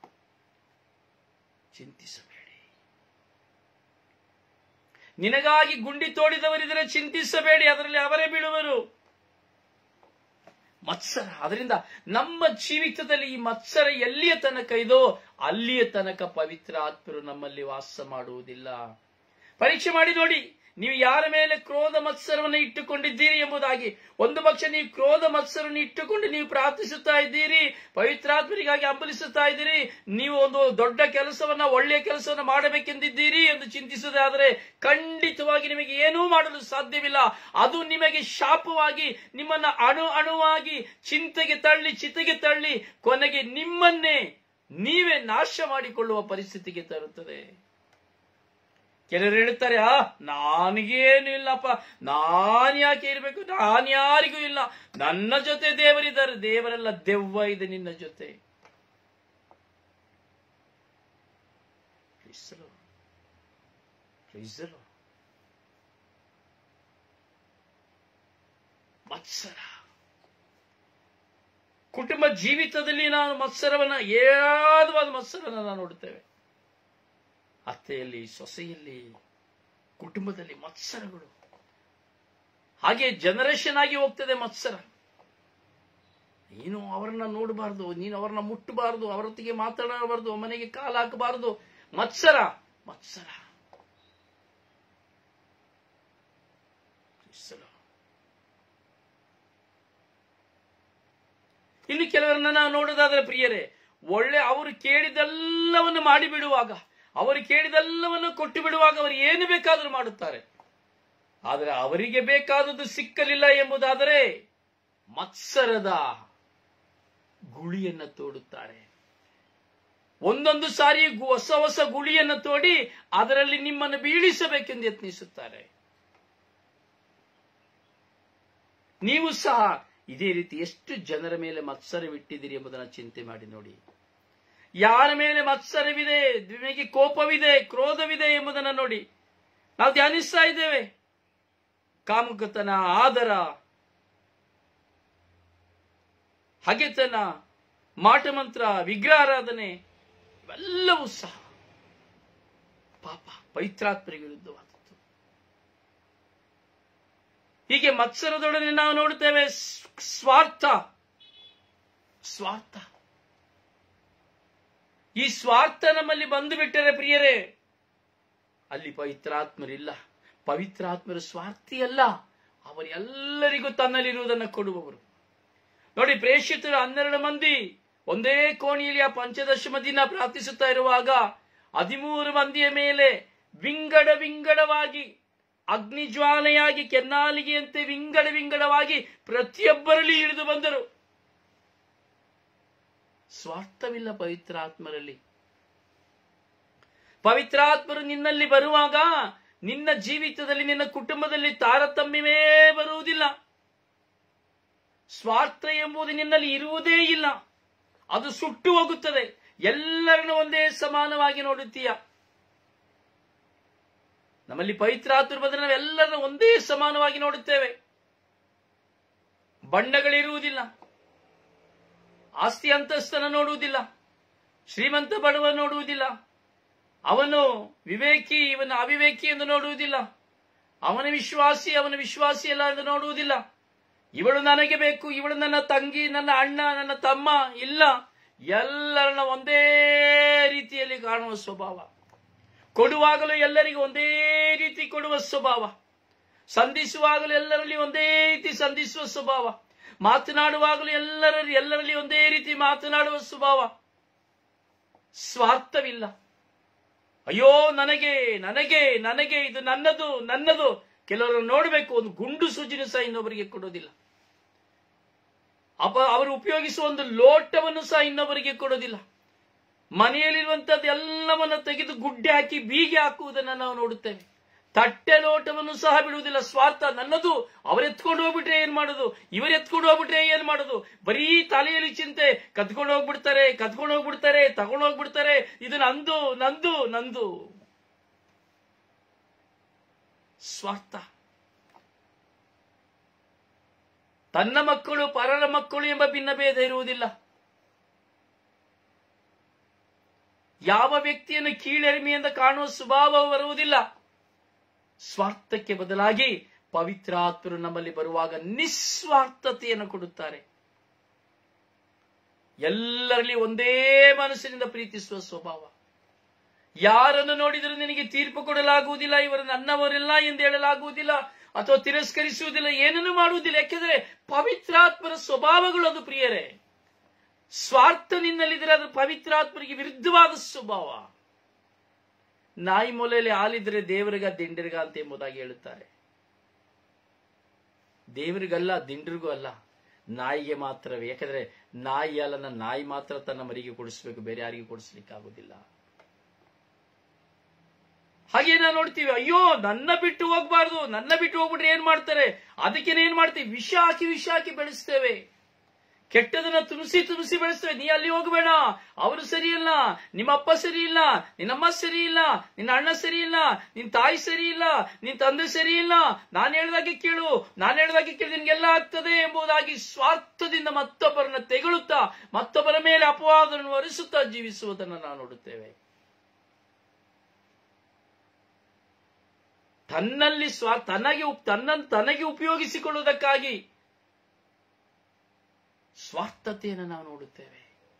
ಚಿಂತಿಸಬೇಡಿ ನಿನಗಾಗಿ ಗುಂಡಿ ತೋಡಿದವರಿದ್ರೆ ಚಿಂತಿಸಬೇಡಿ ಅದರಲ್ಲಿ ಅವರೇ ಬೀಳುವರು ಮತ್ಸರ ಅದರಿಂದ ನಮ್ಮ ಜೀವಿತದಲ್ಲಿ ಈ ಮತ್ಸರ ಎಲ್ಲಿಯ ತನಕ ಇದೋ ಅಲ್ಲಿಯ ತನಕ ಪವಿತ್ರ ಆತ್ಮರು ನಮ್ಮಲ್ಲಿ ವಾಸ ಮಾಡುವುದಿಲ್ಲ ಪರೀಕ್ಷೆ ಮಾಡಿ ನೋಡಿ ನೀವು ಯಾರ ಮೇಲೆ ಕ್ರೋಧ ಮತ್ಸರವನ್ನು ಇಟ್ಟುಕೊಂಡಿದ್ದೀರಿ ಎಂಬುದಾಗಿ ಒಂದು ಪಕ್ಷ ನೀವು ಕ್ರೋಧ ಮತ್ಸರವನ್ನು ಇಟ್ಟುಕೊಂಡು ನೀವು ಪ್ರಾರ್ಥಿಸುತ್ತಾ ಇದ್ದೀರಿ ಪವಿತ್ರಾತ್ಮರಿಗಾಗಿ ಹಂಬಲಿಸುತ್ತಾ ಇದ್ದೀರಿ ನೀವು ಒಂದು ದೊಡ್ಡ ಕೆಲಸವನ್ನ ಒಳ್ಳೆಯ ಕೆಲಸವನ್ನ ಮಾಡಬೇಕೆಂದಿದ್ದೀರಿ ಎಂದು ಚಿಂತಿಸುವುದಾದರೆ ಖಂಡಿತವಾಗಿ ನಿಮಗೆ ಏನೂ ಮಾಡಲು ಸಾಧ್ಯವಿಲ್ಲ ಅದು ನಿಮಗೆ ಶಾಪವಾಗಿ ನಿಮ್ಮನ್ನ ಅಣು ಅಣುವಾಗಿ ಚಿಂತೆಗೆ ತಳ್ಳಿ ಚಿತೆಗೆ ತಳ್ಳಿ ಕೊನೆಗೆ ನಿಮ್ಮನ್ನೇ ನೀವೇ ನಾಶ ಮಾಡಿಕೊಳ್ಳುವ ಪರಿಸ್ಥಿತಿಗೆ ತರುತ್ತದೆ ಕೆಲವರು ಹೇಳುತ್ತಾರೆ ಆ ನನಗೇನು ಇಲ್ಲಪ್ಪ ನಾನ್ ಯಾಕೆ ಇರಬೇಕು ನಾನ್ ಯಾರಿಗೂ ಇಲ್ಲ ನನ್ನ ಜೊತೆ ದೇವರಿದ್ದಾರೆ ದೇವರೆಲ್ಲ ದೆವ್ವ ಇದೆ ನಿನ್ನ ಜೊತೆ Praise the Lord. Praise the Lord. ಮತ್ಸರ ಕುಟುಂಬ ಜೀವಿತದಲ್ಲಿ ನಾನು ಮತ್ಸರವನ್ನ ಏರಾದವಾದ ಮತ್ಸರನ ನಾವು ನೋಡುತ್ತೇವೆ ಅತ್ತೆಯಲ್ಲಿ ಸೊಸೆಯಲ್ಲಿ ಕುಟುಂಬದಲ್ಲಿ ಮತ್ಸರಗಳು ಹಾಗೆ ಜನರೇಷನ್ ಆಗಿ ಹೋಗ್ತದೆ ಮತ್ಸರ ನೀನು ಅವರನ್ನ ನೋಡಬಾರ್ದು ನೀನು ಅವರನ್ನ ಮುಟ್ಟಬಾರದು ಅವರೊತ್ತಿಗೆ ಮಾತನಾಡಬಾರದು ಮನೆಗೆ ಕಾಲ ಹಾಕಬಾರದು ಮತ್ಸರ ಮತ್ಸರ ಇನ್ನು ಕೆಲವರನ್ನ ನಾವು ನೋಡೋದಾದ್ರೆ ಪ್ರಿಯರೇ ಒಳ್ಳೆ ಅವರು ಕೇಳಿದೆಲ್ಲವನ್ನು ಮಾಡಿಬಿಡುವಾಗ ಅವರು ಕೇಳಿದೆಲ್ಲವನ್ನು ಕೊಟ್ಟು ಬಿಡುವಾಗ ಅವರು ಏನು ಬೇಕಾದರೂ ಮಾಡುತ್ತಾರೆ ಆದರೆ ಅವರಿಗೆ ಬೇಕಾದದ್ದು ಸಿಕ್ಕಲಿಲ್ಲ ಎಂಬುದಾದರೆ ಮತ್ಸರದ ಗುಳಿಯನ್ನ ತೋಡುತ್ತಾರೆ ಒಂದೊಂದು ಸಾರಿ ಗು- ಹೊಸ ಹೊಸ ಗುಳಿಯನ್ನು ತೋಡಿ ಅದರಲ್ಲಿ ನಿಮ್ಮನ್ನು ಬೀಳಿಸಬೇಕೆಂದು ಯತ್ನಿಸುತ್ತಾರೆ ನೀವು ಸಹ ಇದೇ ರೀತಿ ಎಷ್ಟು ಜನರ ಮೇಲೆ ಮತ್ಸರವಿಟ್ಟಿದ್ದೀರಿ ಎಂಬುದನ್ನು ಚಿಂತೆ ಮಾಡಿ ನೋಡಿ ಯಾರ ಮೇಲೆ ಮತ್ಸರವಿದೆ ನಿಮಗೆ ಕೋಪವಿದೆ ಕ್ರೋಧವಿದೆ ಎಂಬುದನ್ನು ನೋಡಿ ನಾವು ಧ್ಯಾನಿಸ್ತಾ ಇದ್ದೇವೆ ಕಾಮುಕತನ ಆದರ ಹಗೆತನ ಮಾಟಮಂತ್ರ ವಿಗ್ರಹಾರಾಧನೆ ಇವೆಲ್ಲವೂ ಸಹ ಪಾಪ ಪವಿತ್ರಾತ್ಮರಿಗೆ ವಿರುದ್ಧವಾದದ್ದು ಹೀಗೆ ಮತ್ಸರದೊಡನೆ ನಾವು ನೋಡುತ್ತೇವೆ ಸ್- ಸ್ವಾರ್ಥ ಸ್ವಾರ್ಥ ಈ ಸ್ವಾರ್ಥ ನಮ್ಮಲ್ಲಿ ಬಂದು ಬಿಟ್ಟರೆ ಪ್ರಿಯರೇ ಅಲ್ಲಿ ಪವಿತ್ರಾತ್ಮರಿಲ್ಲ ಪವಿತ್ರಾತ್ಮರು ಸ್ವಾರ್ಥಿಯಲ್ಲ ಅವರೆಲ್ಲರಿಗೂ ತನ್ನಲ್ಲಿರುವುದನ್ನು ಕೊಡುವವರು ನೋಡಿ ಪ್ರೇಷಿತರು ಹನ್ನೆರಡು ಮಂದಿ ಒಂದೇ ಕೋಣಿಯಲ್ಲಿ ಆ ಪಂಚದಶಮ ದಿನ ಪ್ರಾರ್ಥಿಸುತ್ತಾ ಇರುವಾಗ ಹದಿಮೂರು ಮಂದಿಯ ಮೇಲೆ ವಿಂಗಡ ವಿಂಗಡವಾಗಿ ಅಗ್ನಿಜ್ವಾಲೆಯಾಗಿ ಕೆನ್ನಾಲಿಗೆಯಂತೆ ವಿಂಗಡ ವಿಂಗಡವಾಗಿ ಪ್ರತಿಯೊಬ್ಬರಲ್ಲಿ ಇಳಿದು ಬಂದರು ಸ್ವಾರ್ಥವಿಲ್ಲ ಪವಿತ್ರಾತ್ಮರಲ್ಲಿ ಪವಿತ್ರಾತ್ಮರು ನಿನ್ನಲ್ಲಿ ಬರುವಾಗ ನಿನ್ನ ಜೀವಿತದಲ್ಲಿ ನಿನ್ನ ಕುಟುಂಬದಲ್ಲಿ ತಾರತಮ್ಯವೇ ಬರುವುದಿಲ್ಲ ಸ್ವಾರ್ಥ ಎಂಬುದು ನಿನ್ನಲ್ಲಿ ಇರುವುದೇ ಇಲ್ಲ ಅದು ಸುಟ್ಟು ಹೋಗುತ್ತದೆ ಎಲ್ಲರನ್ನು ಒಂದೇ ಸಮಾನವಾಗಿ ನೋಡುತ್ತೀಯ ನಮ್ಮಲ್ಲಿ ಪವಿತ್ರಾತ್ಮರು ಬಂದರೆ ನಾವೆಲ್ಲರನ್ನು ಒಂದೇ ಸಮಾನವಾಗಿ ನೋಡುತ್ತೇವೆ ಬಣ್ಣಗಳಿರುವುದಿಲ್ಲ ಆಸ್ತಿ ಅಂತಸ್ತನ ನೋಡುವುದಿಲ್ಲ ಶ್ರೀಮಂತ ಬಡವ ನೋಡುವುದಿಲ್ಲ ಅವನು ವಿವೇಕಿ ಇವನ ಅವಿವೇಕಿ ಎಂದು ನೋಡುವುದಿಲ್ಲ ಅವನ ವಿಶ್ವಾಸಿ ಅವನ ವಿಶ್ವಾಸಿ ಅಲ್ಲ ಎಂದು ನೋಡುವುದಿಲ್ಲ ಇವಳು ನನಗೆ ಬೇಕು ಇವಳು ನನ್ನ ತಂಗಿ ನನ್ನ ಅಣ್ಣ ನನ್ನ ತಮ್ಮ ಇಲ್ಲ ಎಲ್ಲರನ್ನ ಒಂದೇ ರೀತಿಯಲ್ಲಿ ಕಾಣುವ ಸ್ವಭಾವ ಕೊಡುವಾಗಲೂ ಎಲ್ಲರಿಗೂ ಒಂದೇ ರೀತಿ ಕೊಡುವ ಸ್ವಭಾವ ಸಂಧಿಸುವಾಗಲೂ ಎಲ್ಲರಲ್ಲಿ ಒಂದೇ ರೀತಿ ಸಂಧಿಸುವ ಸ್ವಭಾವ ಮಾತನಾಡುವಾಗಲೂ ಎಲ್ಲರಲ್ಲಿ ಎಲ್ಲರಲ್ಲಿ ಒಂದೇ ರೀತಿ ಮಾತನಾಡುವ ಸ್ವಭಾವ ಸ್ವಾರ್ಥವಿಲ್ಲ ಅಯ್ಯೋ ನನಗೆ ನನಗೆ ನನಗೆ ಇದು ನನ್ನದು ನನ್ನದು ಕೆಲವರು ನೋಡಬೇಕು ಒಂದು ಗುಂಡು ಸೂಜಿನೂ ಸಹ ಇನ್ನೊಬ್ಬರಿಗೆ ಕೊಡೋದಿಲ್ಲ ಅಪ ಅವರು ಉಪಯೋಗಿಸುವ ಒಂದು ಲೋಟವನ್ನು ಸಹ ಇನ್ನೊಬ್ಬರಿಗೆ ಕೊಡೋದಿಲ್ಲ ಮನೆಯಲ್ಲಿರುವಂತದ್ದು ಎಲ್ಲವನ್ನು ತೆಗೆದು ಗುಡ್ಡೆ ಹಾಕಿ ಬೀಗೆ ಹಾಕುವುದನ್ನು ನಾವು ನೋಡುತ್ತೇವೆ ತಟ್ಟೆ ಲೋಟವನ್ನು ಸಹ ಬಿಡುವುದಿಲ್ಲ ಸ್ವಾರ್ಥ ನನ್ನದು ಅವರೆತ್ಕೊಂಡು ಹೋಗ್ಬಿಟ್ರೆ ಏನ್ ಮಾಡೋದು ಇವರು ಎತ್ಕೊಂಡು ಹೋಗ್ಬಿಟ್ರೆ ಏನ್ ಮಾಡೋದು ಬರೀ ತಲೆಯಲ್ಲಿ ಚಿಂತೆ ಕದ್ಕೊಂಡು ಹೋಗ್ಬಿಡ್ತಾರೆ ಕದ್ಕೊಂಡು ಹೋಗ್ಬಿಡ್ತಾರೆ ತಗೊಂಡು ಹೋಗ್ಬಿಡ್ತಾರೆ ಇದು ನಂದು ನಂದು ನಂದು ಸ್ವಾರ್ಥ ತನ್ನ ಮಕ್ಕಳು ಪರರ ಮಕ್ಕಳು ಎಂಬ ಭಿನ್ನಭೇದ ಇರುವುದಿಲ್ಲ ಯಾವ ವ್ಯಕ್ತಿಯನ್ನು ಕೀಳೆರಿಮೆಯಿಂದ ಕಾಣುವ ಸ್ವಭಾವವು ಬರುವುದಿಲ್ಲ ಸ್ವಾರ್ಥಕ್ಕೆ ಬದಲಾಗಿ ಪವಿತ್ರಾತ್ಮರು ನಮ್ಮಲ್ಲಿ ಬರುವಾಗ ನಿಸ್ವಾರ್ಥತೆಯನ್ನು ಕೊಡುತ್ತಾರೆ ಎಲ್ಲರಲ್ಲಿ ಒಂದೇ ಮನಸ್ಸಿನಿಂದ ಪ್ರೀತಿಸುವ ಸ್ವಭಾವ ಯಾರನ್ನು ನೋಡಿದರೂ ನಿನಗೆ ತೀರ್ಪು ಕೊಡಲಾಗುವುದಿಲ್ಲ ಇವರು ನನ್ನವರೆಲ್ಲ ಎಂದು ಹೇಳಲಾಗುವುದಿಲ್ಲ ಅಥವಾ ತಿರಸ್ಕರಿಸುವುದಿಲ್ಲ ಏನನ್ನು ಮಾಡುವುದಿಲ್ಲ ಯಾಕೆಂದರೆ ಪವಿತ್ರಾತ್ಮರ ಸ್ವಭಾವಗಳು ಅದು ಪ್ರಿಯರೇ ಸ್ವಾರ್ಥ ನಿನ್ನಲ್ಲಿದ್ರೆ ಅದು ಪವಿತ್ರಾತ್ಮರಿಗೆ ವಿರುದ್ಧವಾದ ಸ್ವಭಾವ ನಾಯಿ ಮೂಲೆಯಲ್ಲಿ ಹಾಲಿದ್ರೆ ದೇವರಿಗ ದಿಂಡರಿಗ ಅಂತ ಎಂಬುದಾಗಿ ಹೇಳುತ್ತಾರೆ ದೇವರಿಗಲ್ಲ ದಿಂಡ್ರಿಗೂ ಅಲ್ಲ ನಾಯಿಗೆ ಮಾತ್ರವೇ ಯಾಕಂದ್ರೆ ನಾಯಿ ಅಲ್ಲನ ನಾಯಿ ಮಾತ್ರ ತನ್ನ ಮರಿಗೆ ಕೊಡಿಸ್ಬೇಕು ಬೇರೆ ಯಾರಿಗೂ ಕೊಡಿಸ್ಲಿಕ್ಕೆ ಆಗುದಿಲ್ಲ ಹಾಗೆ ನಾವು ನೋಡ್ತೀವಿ ಅಯ್ಯೋ ನನ್ನ ಬಿಟ್ಟು ಹೋಗ್ಬಾರ್ದು ನನ್ನ ಬಿಟ್ಟು ಹೋಗ್ಬಿಟ್ರೆ ಏನ್ ಮಾಡ್ತಾರೆ ಅದಕ್ಕೇನೆ ಏನ್ ಮಾಡ್ತೀವಿ ವಿಷ ಹಾಕಿ ವಿಷ ಹಾಕಿ ಬೆಳೆಸ್ತೇವೆ ಕೆಟ್ಟದನ್ನ ತುಳಸಿ ತುಳಸಿ ಬೆಳೆಸ್ತೇವೆ ನೀ ಅಲ್ಲಿ ಹೋಗಬೇಡ ಅವರು ಸರಿ ಇಲ್ಲ ನಿಮ್ಮ ಅಪ್ಪ ಸರಿ ಇಲ್ಲ ನಿನ್ನಮ್ಮ ಸರಿ ಇಲ್ಲ ನಿನ್ನ ಅಣ್ಣ ಸರಿ ಇಲ್ಲ ನಿನ್ ತಾಯಿ ಸರಿ ಇಲ್ಲ ನಿನ್ ತಂದೆ ಸರಿ ಇಲ್ಲ ನಾನು ಹೇಳ್ದಾಗೆ ಕೇಳು ನಾನು ಹೇಳ್ದಾಗೆ ಕೇಳಿ ನಿನ್ಗೆಲ್ಲ ಆಗ್ತದೆ ಎಂಬುದಾಗಿ ಸ್ವಾರ್ಥದಿಂದ ಮತ್ತೊಬ್ಬರನ್ನ ತೆಗಳುತ್ತಾ ಮತ್ತೊಬ್ಬರ ಮೇಲೆ ಅಪವಾದವನ್ನು ಹೊರಿಸುತ್ತಾ ಜೀವಿಸುವುದನ್ನು ನಾವು ನೋಡುತ್ತೇವೆ ತನ್ನಲ್ಲಿ ಸ್ವ ತನಗೆ ಉಪ್- ತನ್ನನ್ನು ತನಗೆ ಉಪಯೋಗಿಸಿಕೊಳ್ಳುವುದಕ್ಕಾಗಿ ಸ್ವಾರ್ಥತೆಯನ್ನು ನಾವು ನೋಡುತ್ತೇವೆ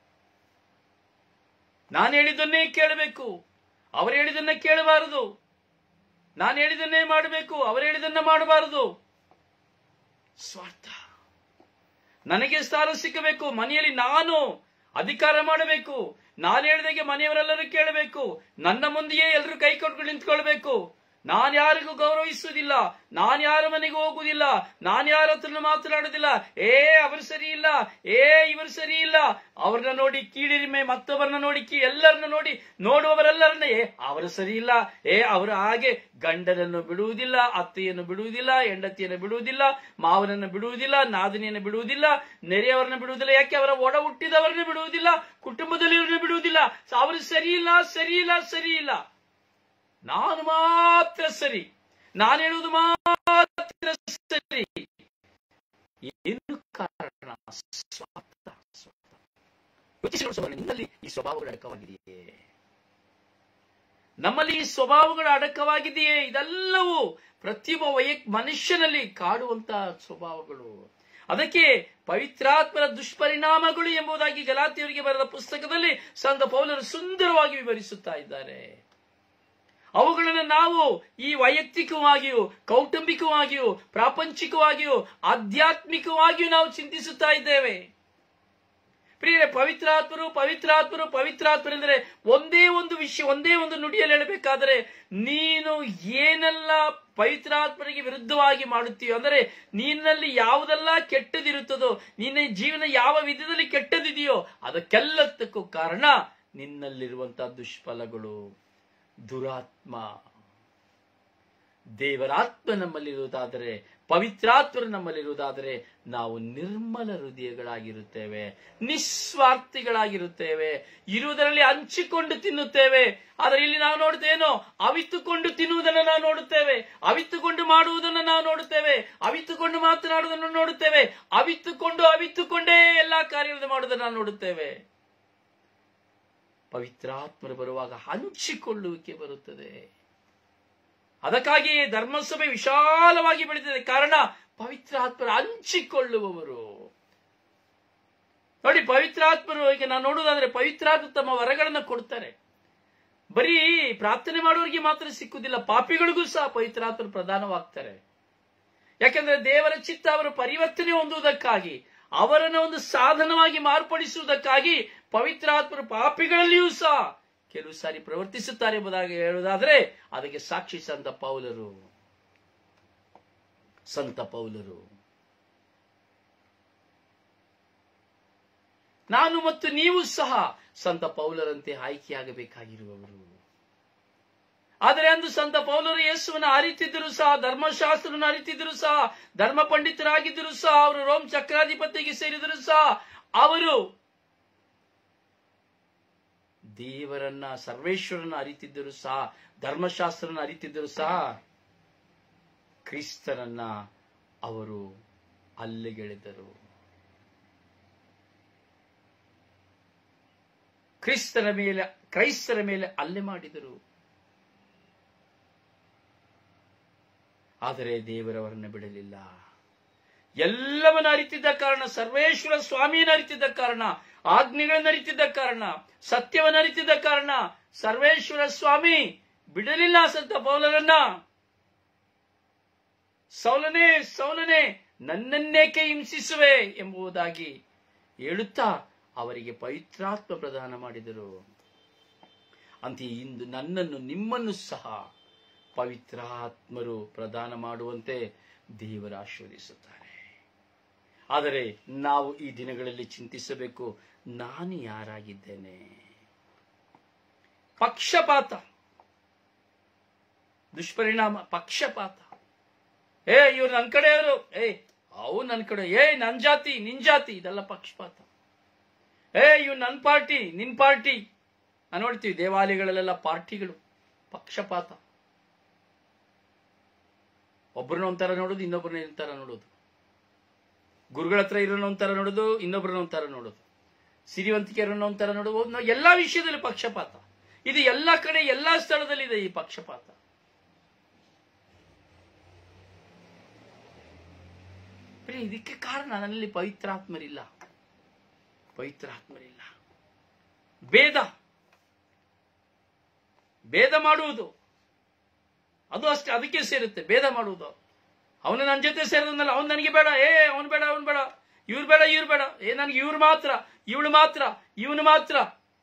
ನಾನು ಹೇಳಿದ್ದನ್ನೇ ಕೇಳಬೇಕು ಅವರು ಹೇಳಿದನ್ನ ಕೇಳಬಾರದು ನಾನು ಹೇಳಿದನ್ನೇ ಮಾಡಬೇಕು ಅವರು ಹೇಳಿದನ್ನ ಮಾಡಬಾರದು ಸ್ವಾರ್ಥ ನನಗೆ ಸ್ಥಾನ ಸಿಕ್ಕಬೇಕು ಮನೆಯಲ್ಲಿ ನಾನು ಅಧಿಕಾರ ಮಾಡಬೇಕು ನಾನು ಹೇಳಿದಾಗೆ ಮನೆಯವರೆಲ್ಲರೂ ಕೇಳಬೇಕು ನನ್ನ ಮುಂದೆಯೇ ಎಲ್ಲರೂ ಕೈ ಕೊಟ್ಕೊಂಡು ನಿಂತ್ಕೊಳ್ಬೇಕು ನಾನು ಯಾರಿಗೂ ಗೌರವಿಸುವುದಿಲ್ಲ ನಾನು ಯಾರ ಮನೆಗೂ ಹೋಗುವುದಿಲ್ಲ ನಾನು ಯಾರ ಹತ್ರ ಮಾತನಾಡುವುದಿಲ್ಲ ಏ ಅವರು ಸರಿ ಇಲ್ಲ ಏ ಇವರು ಸರಿ ಇಲ್ಲ ಅವ್ರನ್ನ ನೋಡಿ ಕೀಳಿರಿಮೆ ಮತ್ತೊಬ್ಬರನ್ನ ನೋಡಿ ಕೀ ಎಲ್ಲರನ್ನ ನೋಡಿ ನೋಡುವವರೆಲ್ಲರನ್ನ ಏ ಅವರು ಸರಿ ಇಲ್ಲ ಏ ಅವರು ಹಾಗೆ ಗಂಡನನ್ನು ಬಿಡುವುದಿಲ್ಲ ಅತ್ತೆಯನ್ನು ಬಿಡುವುದಿಲ್ಲ ಹೆಂಡತಿಯನ್ನು ಬಿಡುವುದಿಲ್ಲ ಮಾವನನ್ನು ಬಿಡುವುದಿಲ್ಲ ನಾದಿನಿಯನ್ನು ಬಿಡುವುದಿಲ್ಲ ನೆರೆಯವರನ್ನ ಬಿಡುವುದಿಲ್ಲ ಯಾಕೆ ಅವರ ಒಡ ಹುಟ್ಟಿದವರನ್ನ ಬಿಡುವುದಿಲ್ಲ ಕುಟುಂಬದಲ್ಲಿ ಬಿಡುವುದಿಲ್ಲ ಅವರು ಸರಿ ಇಲ್ಲ ಸರಿ ಇಲ್ಲ ಸರಿ ಇಲ್ಲ ನಾನು ಮಾತ್ರ ಸರಿ ನಾನು ಹೇಳುವುದು ಮಾತ್ರ ಸರಿ ಏನು ಕಾರಣ ಸ್ವಾರ್ಥ ಸ್ವಾರ್ಥ ಯೋಚಿಸಿ ನೋಡು ಸಹೋದರನೇ, ನಿನ್ನಲ್ಲಿ ಈ ಸ್ವಭಾವಗಳು ಅಡಕವಾಗಿದೆಯೇ ನಮ್ಮಲ್ಲಿ ಈ ಸ್ವಭಾವಗಳು ಅಡಕವಾಗಿದೆಯೇ ಇದೆಲ್ಲವೂ ಪ್ರತಿಯೊಬ್ಬ ವೈಯಕ್ ಮನುಷ್ಯನಲ್ಲಿ ಕಾಡುವಂತಹ ಸ್ವಭಾವಗಳು ಅದಕ್ಕೆ ಪವಿತ್ರಾತ್ಮರ ದುಷ್ಪರಿಣಾಮಗಳು ಎಂಬುದಾಗಿ ಗಲಾತಿಯವರಿಗೆ ಬರೆದ ಪುಸ್ತಕದಲ್ಲಿ ಸಂತ ಪೌಲರು ಸುಂದರವಾಗಿ ವಿವರಿಸುತ್ತಾ ಇದ್ದಾರೆ ಅವುಗಳನ್ನು ನಾವು ಈ ವೈಯಕ್ತಿಕವಾಗಿಯೂ ಕೌಟುಂಬಿಕವಾಗಿಯೂ ಪ್ರಾಪಂಚಿಕವಾಗಿಯೂ ಆಧ್ಯಾತ್ಮಿಕವಾಗಿಯೂ ನಾವು ಚಿಂತಿಸುತ್ತಾ ಇದ್ದೇವೆ ಪ್ರಿಯರೇ ಪವಿತ್ರಾತ್ಮರು ಪವಿತ್ರಾತ್ಮರು ಪವಿತ್ರಾತ್ಮರೆಂದರೆ ಒಂದೇ ಒಂದು ವಿಷಯ ಒಂದೇ ಒಂದು ನುಡಿಯಲ್ಲಿ ಹೇಳಬೇಕಾದರೆ ನೀನು ಏನೆಲ್ಲ ಪವಿತ್ರಾತ್ಮರಿಗೆ ವಿರುದ್ಧವಾಗಿ ಮಾಡುತ್ತೀಯೋ ಅಂದರೆ ನಿನ್ನಲ್ಲಿ ಯಾವುದೆಲ್ಲ ಕೆಟ್ಟದಿರುತ್ತದೋ ನಿನ್ನ ಜೀವನ ಯಾವ ವಿಧದಲ್ಲಿ ಕೆಟ್ಟದಿದೆಯೋ ಅದಕ್ಕೆಲ್ಲದಕ್ಕೂ ಕಾರಣ ನಿನ್ನಲ್ಲಿರುವಂತಹ ದುಷ್ಫಲಗಳು ದುರಾತ್ಮ ದೇವರಾತ್ಮ ನಮ್ಮಲ್ಲಿರುವುದಾದರೆ ಪವಿತ್ರಾತ್ಮರು ನಮ್ಮಲ್ಲಿರುವುದಾದರೆ ನಾವು ನಿರ್ಮಲ ಹೃದಯಗಳಾಗಿರುತ್ತೇವೆ ನಿಸ್ವಾರ್ಥಿಗಳಾಗಿರುತ್ತೇವೆ ಇರುವುದರಲ್ಲಿ ಹಂಚಿಕೊಂಡು ತಿನ್ನುತ್ತೇವೆ ಆದರೆ ಇಲ್ಲಿ ನಾವು ನೋಡುತ್ತೇನೋ ಅವಿತುಕೊಂಡು ತಿನ್ನುವುದನ್ನು ನಾವು ನೋಡುತ್ತೇವೆ ಅವಿತುಕೊಂಡು ಮಾಡುವುದನ್ನು ನಾವು ನೋಡುತ್ತೇವೆ ಅವಿತುಕೊಂಡು ಮಾತನಾಡುವುದನ್ನು ನೋಡುತ್ತೇವೆ ಅವಿತುಕೊಂಡು ಅವಿತುಕೊಂಡೇ ಎಲ್ಲಾ ಕಾರ್ಯಗಳನ್ನು ಮಾಡುವುದನ್ನು ನಾವು ನೋಡುತ್ತೇವೆ ಪವಿತ್ರಾತ್ಮರು ಬರುವಾಗ ಹಂಚಿಕೊಳ್ಳುವಿಕೆ ಬರುತ್ತದೆ ಅದಕ್ಕಾಗಿಯೇ ಧರ್ಮಸಭೆ ವಿಶಾಲವಾಗಿ ಬೆಳೆದಿದೆ ಕಾರಣ ಪವಿತ್ರಾತ್ಮರು ಹಂಚಿಕೊಳ್ಳುವವರು ನೋಡಿ ಪವಿತ್ರಾತ್ಮರು ಈಗ ನಾವು ನೋಡುವುದಾದ್ರೆ ಪವಿತ್ರಾತ್ಮ ತಮ್ಮ ವರಗಳನ್ನು ಕೊಡ್ತಾರೆ ಬರೀ ಪ್ರಾರ್ಥನೆ ಮಾಡುವವರಿಗೆ ಮಾತ್ರ ಸಿಕ್ಕುದಿಲ್ಲ ಪಾಪಿಗಳಿಗೂ ಸಹ ಪವಿತ್ರಾತ್ಮರು ಪ್ರದಾನವಾಗ್ತಾರೆ ಯಾಕೆಂದ್ರೆ ದೇವರ ಚಿತ್ತ ಅವರ ಪರಿವರ್ತನೆ ಹೊಂದುವುದಕ್ಕಾಗಿ ಅವರನ್ನು ಒಂದು ಸಾಧನವಾಗಿ ಮಾರ್ಪಡಿಸುವುದಕ್ಕಾಗಿ ಪವಿತ್ರಾತ್ಮರು ಪಾಪಿಗಳಲ್ಲಿಯೂ ಸಹ ಕೆಲವು ಸಾರಿ ಪ್ರವರ್ತಿಸುತ್ತಾರೆ ಎಂಬುದಾಗಿ ಹೇಳುವುದಾದರೆ ಅದಕ್ಕೆ ಸಾಕ್ಷಿ ಸಂತ ಪೌಲರು ಸಂತ ಪೌಲರು ನಾನು ಮತ್ತು ನೀವು ಸಹ ಸಂತ ಪೌಲರಂತೆ ಆಯ್ಕೆಯಾಗಬೇಕಾಗಿರುವವರು ಆದರೆ ಅಂದು ಸಂತ ಪೌಲರು ಯೇಸುವನ್ನು ಅರಿತಿದ್ದರು ಸಹ ಧರ್ಮಶಾಸ್ತ್ರವನ್ನು ಅರಿತಿದ್ದರು ಸಹ ಧರ್ಮ ಪಂಡಿತರಾಗಿದ್ದರು ಸಹ ಅವರು ರೋಮ್ ಚಕ್ರಾಧಿಪತಿಗೆ ಸೇರಿದರು ಸಹ ಅವರು ದೇವರನ್ನ ಸರ್ವೇಶ್ವರನ ಅರಿತಿದ್ದರು ಸಹ ಧರ್ಮಶಾಸ್ತ್ರನ ಅರಿತಿದ್ದರು ಸಹ ಕ್ರಿಸ್ತನನ್ನ ಅವರು ಅಲ್ಲಿಗೆಳೆದರು ಕ್ರಿಸ್ತನ ಮೇಲೆ ಕ್ರೈಸ್ತರ ಮೇಲೆ ಅಲ್ಲೆ ಮಾಡಿದರು ಆದರೆ ದೇವರವರನ್ನು ಬಿಡಲಿಲ್ಲ ಎಲ್ಲವನ್ನ ಅರಿತಿದ್ದ ಕಾರಣ ಸರ್ವೇಶ್ವರ ಸ್ವಾಮಿಯನ್ನು ಅರಿತಿದ್ದ ಕಾರಣ ಆಜ್ಞೆಗಳನ್ನು ಅರಿತಿದ್ದ ಕಾರಣ ಸತ್ಯವನ್ನು ಅರಿತಿದ್ದ ಕಾರಣ ಸರ್ವೇಶ್ವರ ಸ್ವಾಮಿ ಬಿಡಲಿಲ್ಲ ಸಂತ ಪೌಲರನ್ನ ಸೌಲನೆ ಸೌಲನೆ ನನ್ನನ್ನೇಕೆ ಹಿಂಸಿಸುವೆ ಎಂಬುದಾಗಿ ಹೇಳುತ್ತಾ ಅವರಿಗೆ ಪವಿತ್ರಾತ್ಮ ಪ್ರದಾನ ಮಾಡಿದರು ಅಂತೆಯೇ ಇಂದು ನನ್ನನ್ನು ನಿಮ್ಮನ್ನು ಸಹ ಪವಿತ್ರಾತ್ಮರು ಪ್ರದಾನ ಮಾಡುವಂತೆ ದೇವರು ಆಶೀರ್ವದಿಸುತ್ತಾರೆ ಆದರೆ ನಾವು ಈ ದಿನಗಳಲ್ಲಿ ಚಿಂತಿಸಬೇಕು ನಾನು ಯಾರಾಗಿದ್ದೇನೆ ಪಕ್ಷಪಾತ ದುಷ್ಪರಿಣಾಮ ಪಕ್ಷಪಾತ ಏ ಇವ್ರು ನನ್ನ ಕಡೆಯವರು ಏ ಅವು ನನ್ನ ಕಡೆ ಏ ನನ್ ಜಾತಿ ನಿನ್ ಜಾತಿ ಇದೆಲ್ಲ ಪಕ್ಷಪಾತ ಏ ಇವ್ ನನ್ನ ಪಾರ್ಟಿ ನಿನ್ ಪಾರ್ಟಿ ನಾವು ನೋಡ್ತೀವಿ ದೇವಾಲಯಗಳಲ್ಲೆಲ್ಲ ಪಾರ್ಟಿಗಳು ಪಕ್ಷಪಾತ ಒಬ್ಬರನ್ನ ಒಂಥರ ನೋಡೋದು ಇನ್ನೊಬ್ಬರನ್ನ ಒಂಥರ ನೋಡೋದು ಗುರುಗಳ ಹತ್ರ ಇರೋನ ಒಂಥರ ನೋಡೋದು ಇನ್ನೊಬ್ಬರನ್ನ ಒಂಥರ ನೋಡೋದು ಸಿರಿವಂತಿಕೆಯರನ್ನ ಒಂಥರ ನೋಡೋದು ನಾವು ಎಲ್ಲಾ ವಿಷಯದಲ್ಲಿ ಪಕ್ಷಪಾತ ಇದು ಎಲ್ಲ ಕಡೆ ಎಲ್ಲಾ ಸ್ಥಳದಲ್ಲಿ ಇದೆ ಈ ಪಕ್ಷಪಾತ ಬರೀ ಇದಕ್ಕೆ ಕಾರಣ ನನ್ನಲ್ಲಿ ಪವಿತ್ರಾತ್ಮರಿಲ್ಲ ಪವಿತ್ರಾತ್ಮರಿಲ್ಲ ಭೇದ ಭೇದ ಮಾಡುವುದು ಅದು ಅಷ್ಟೇ ಅದಕ್ಕೆ ಸೇರುತ್ತೆ ಭೇದ ಮಾಡುವುದು ಅವನು ನನ್ನ ಜೊತೆ ಸೇರಿದ್ನಲ್ಲ ಅವನು ನನಗೆ ಬೇಡ ಏ ಅವನು ಬೇಡ ಅವನು ಬೇಡ ಇವ್ರು ಬೇಡ ಇವ್ರು ಬೇಡ ಏ ನನಗೆ ಇವ್ರು ಮಾತ್ರ ಇವಳು ಮಾತ್ರ ಇವನು ಮಾತ್ರ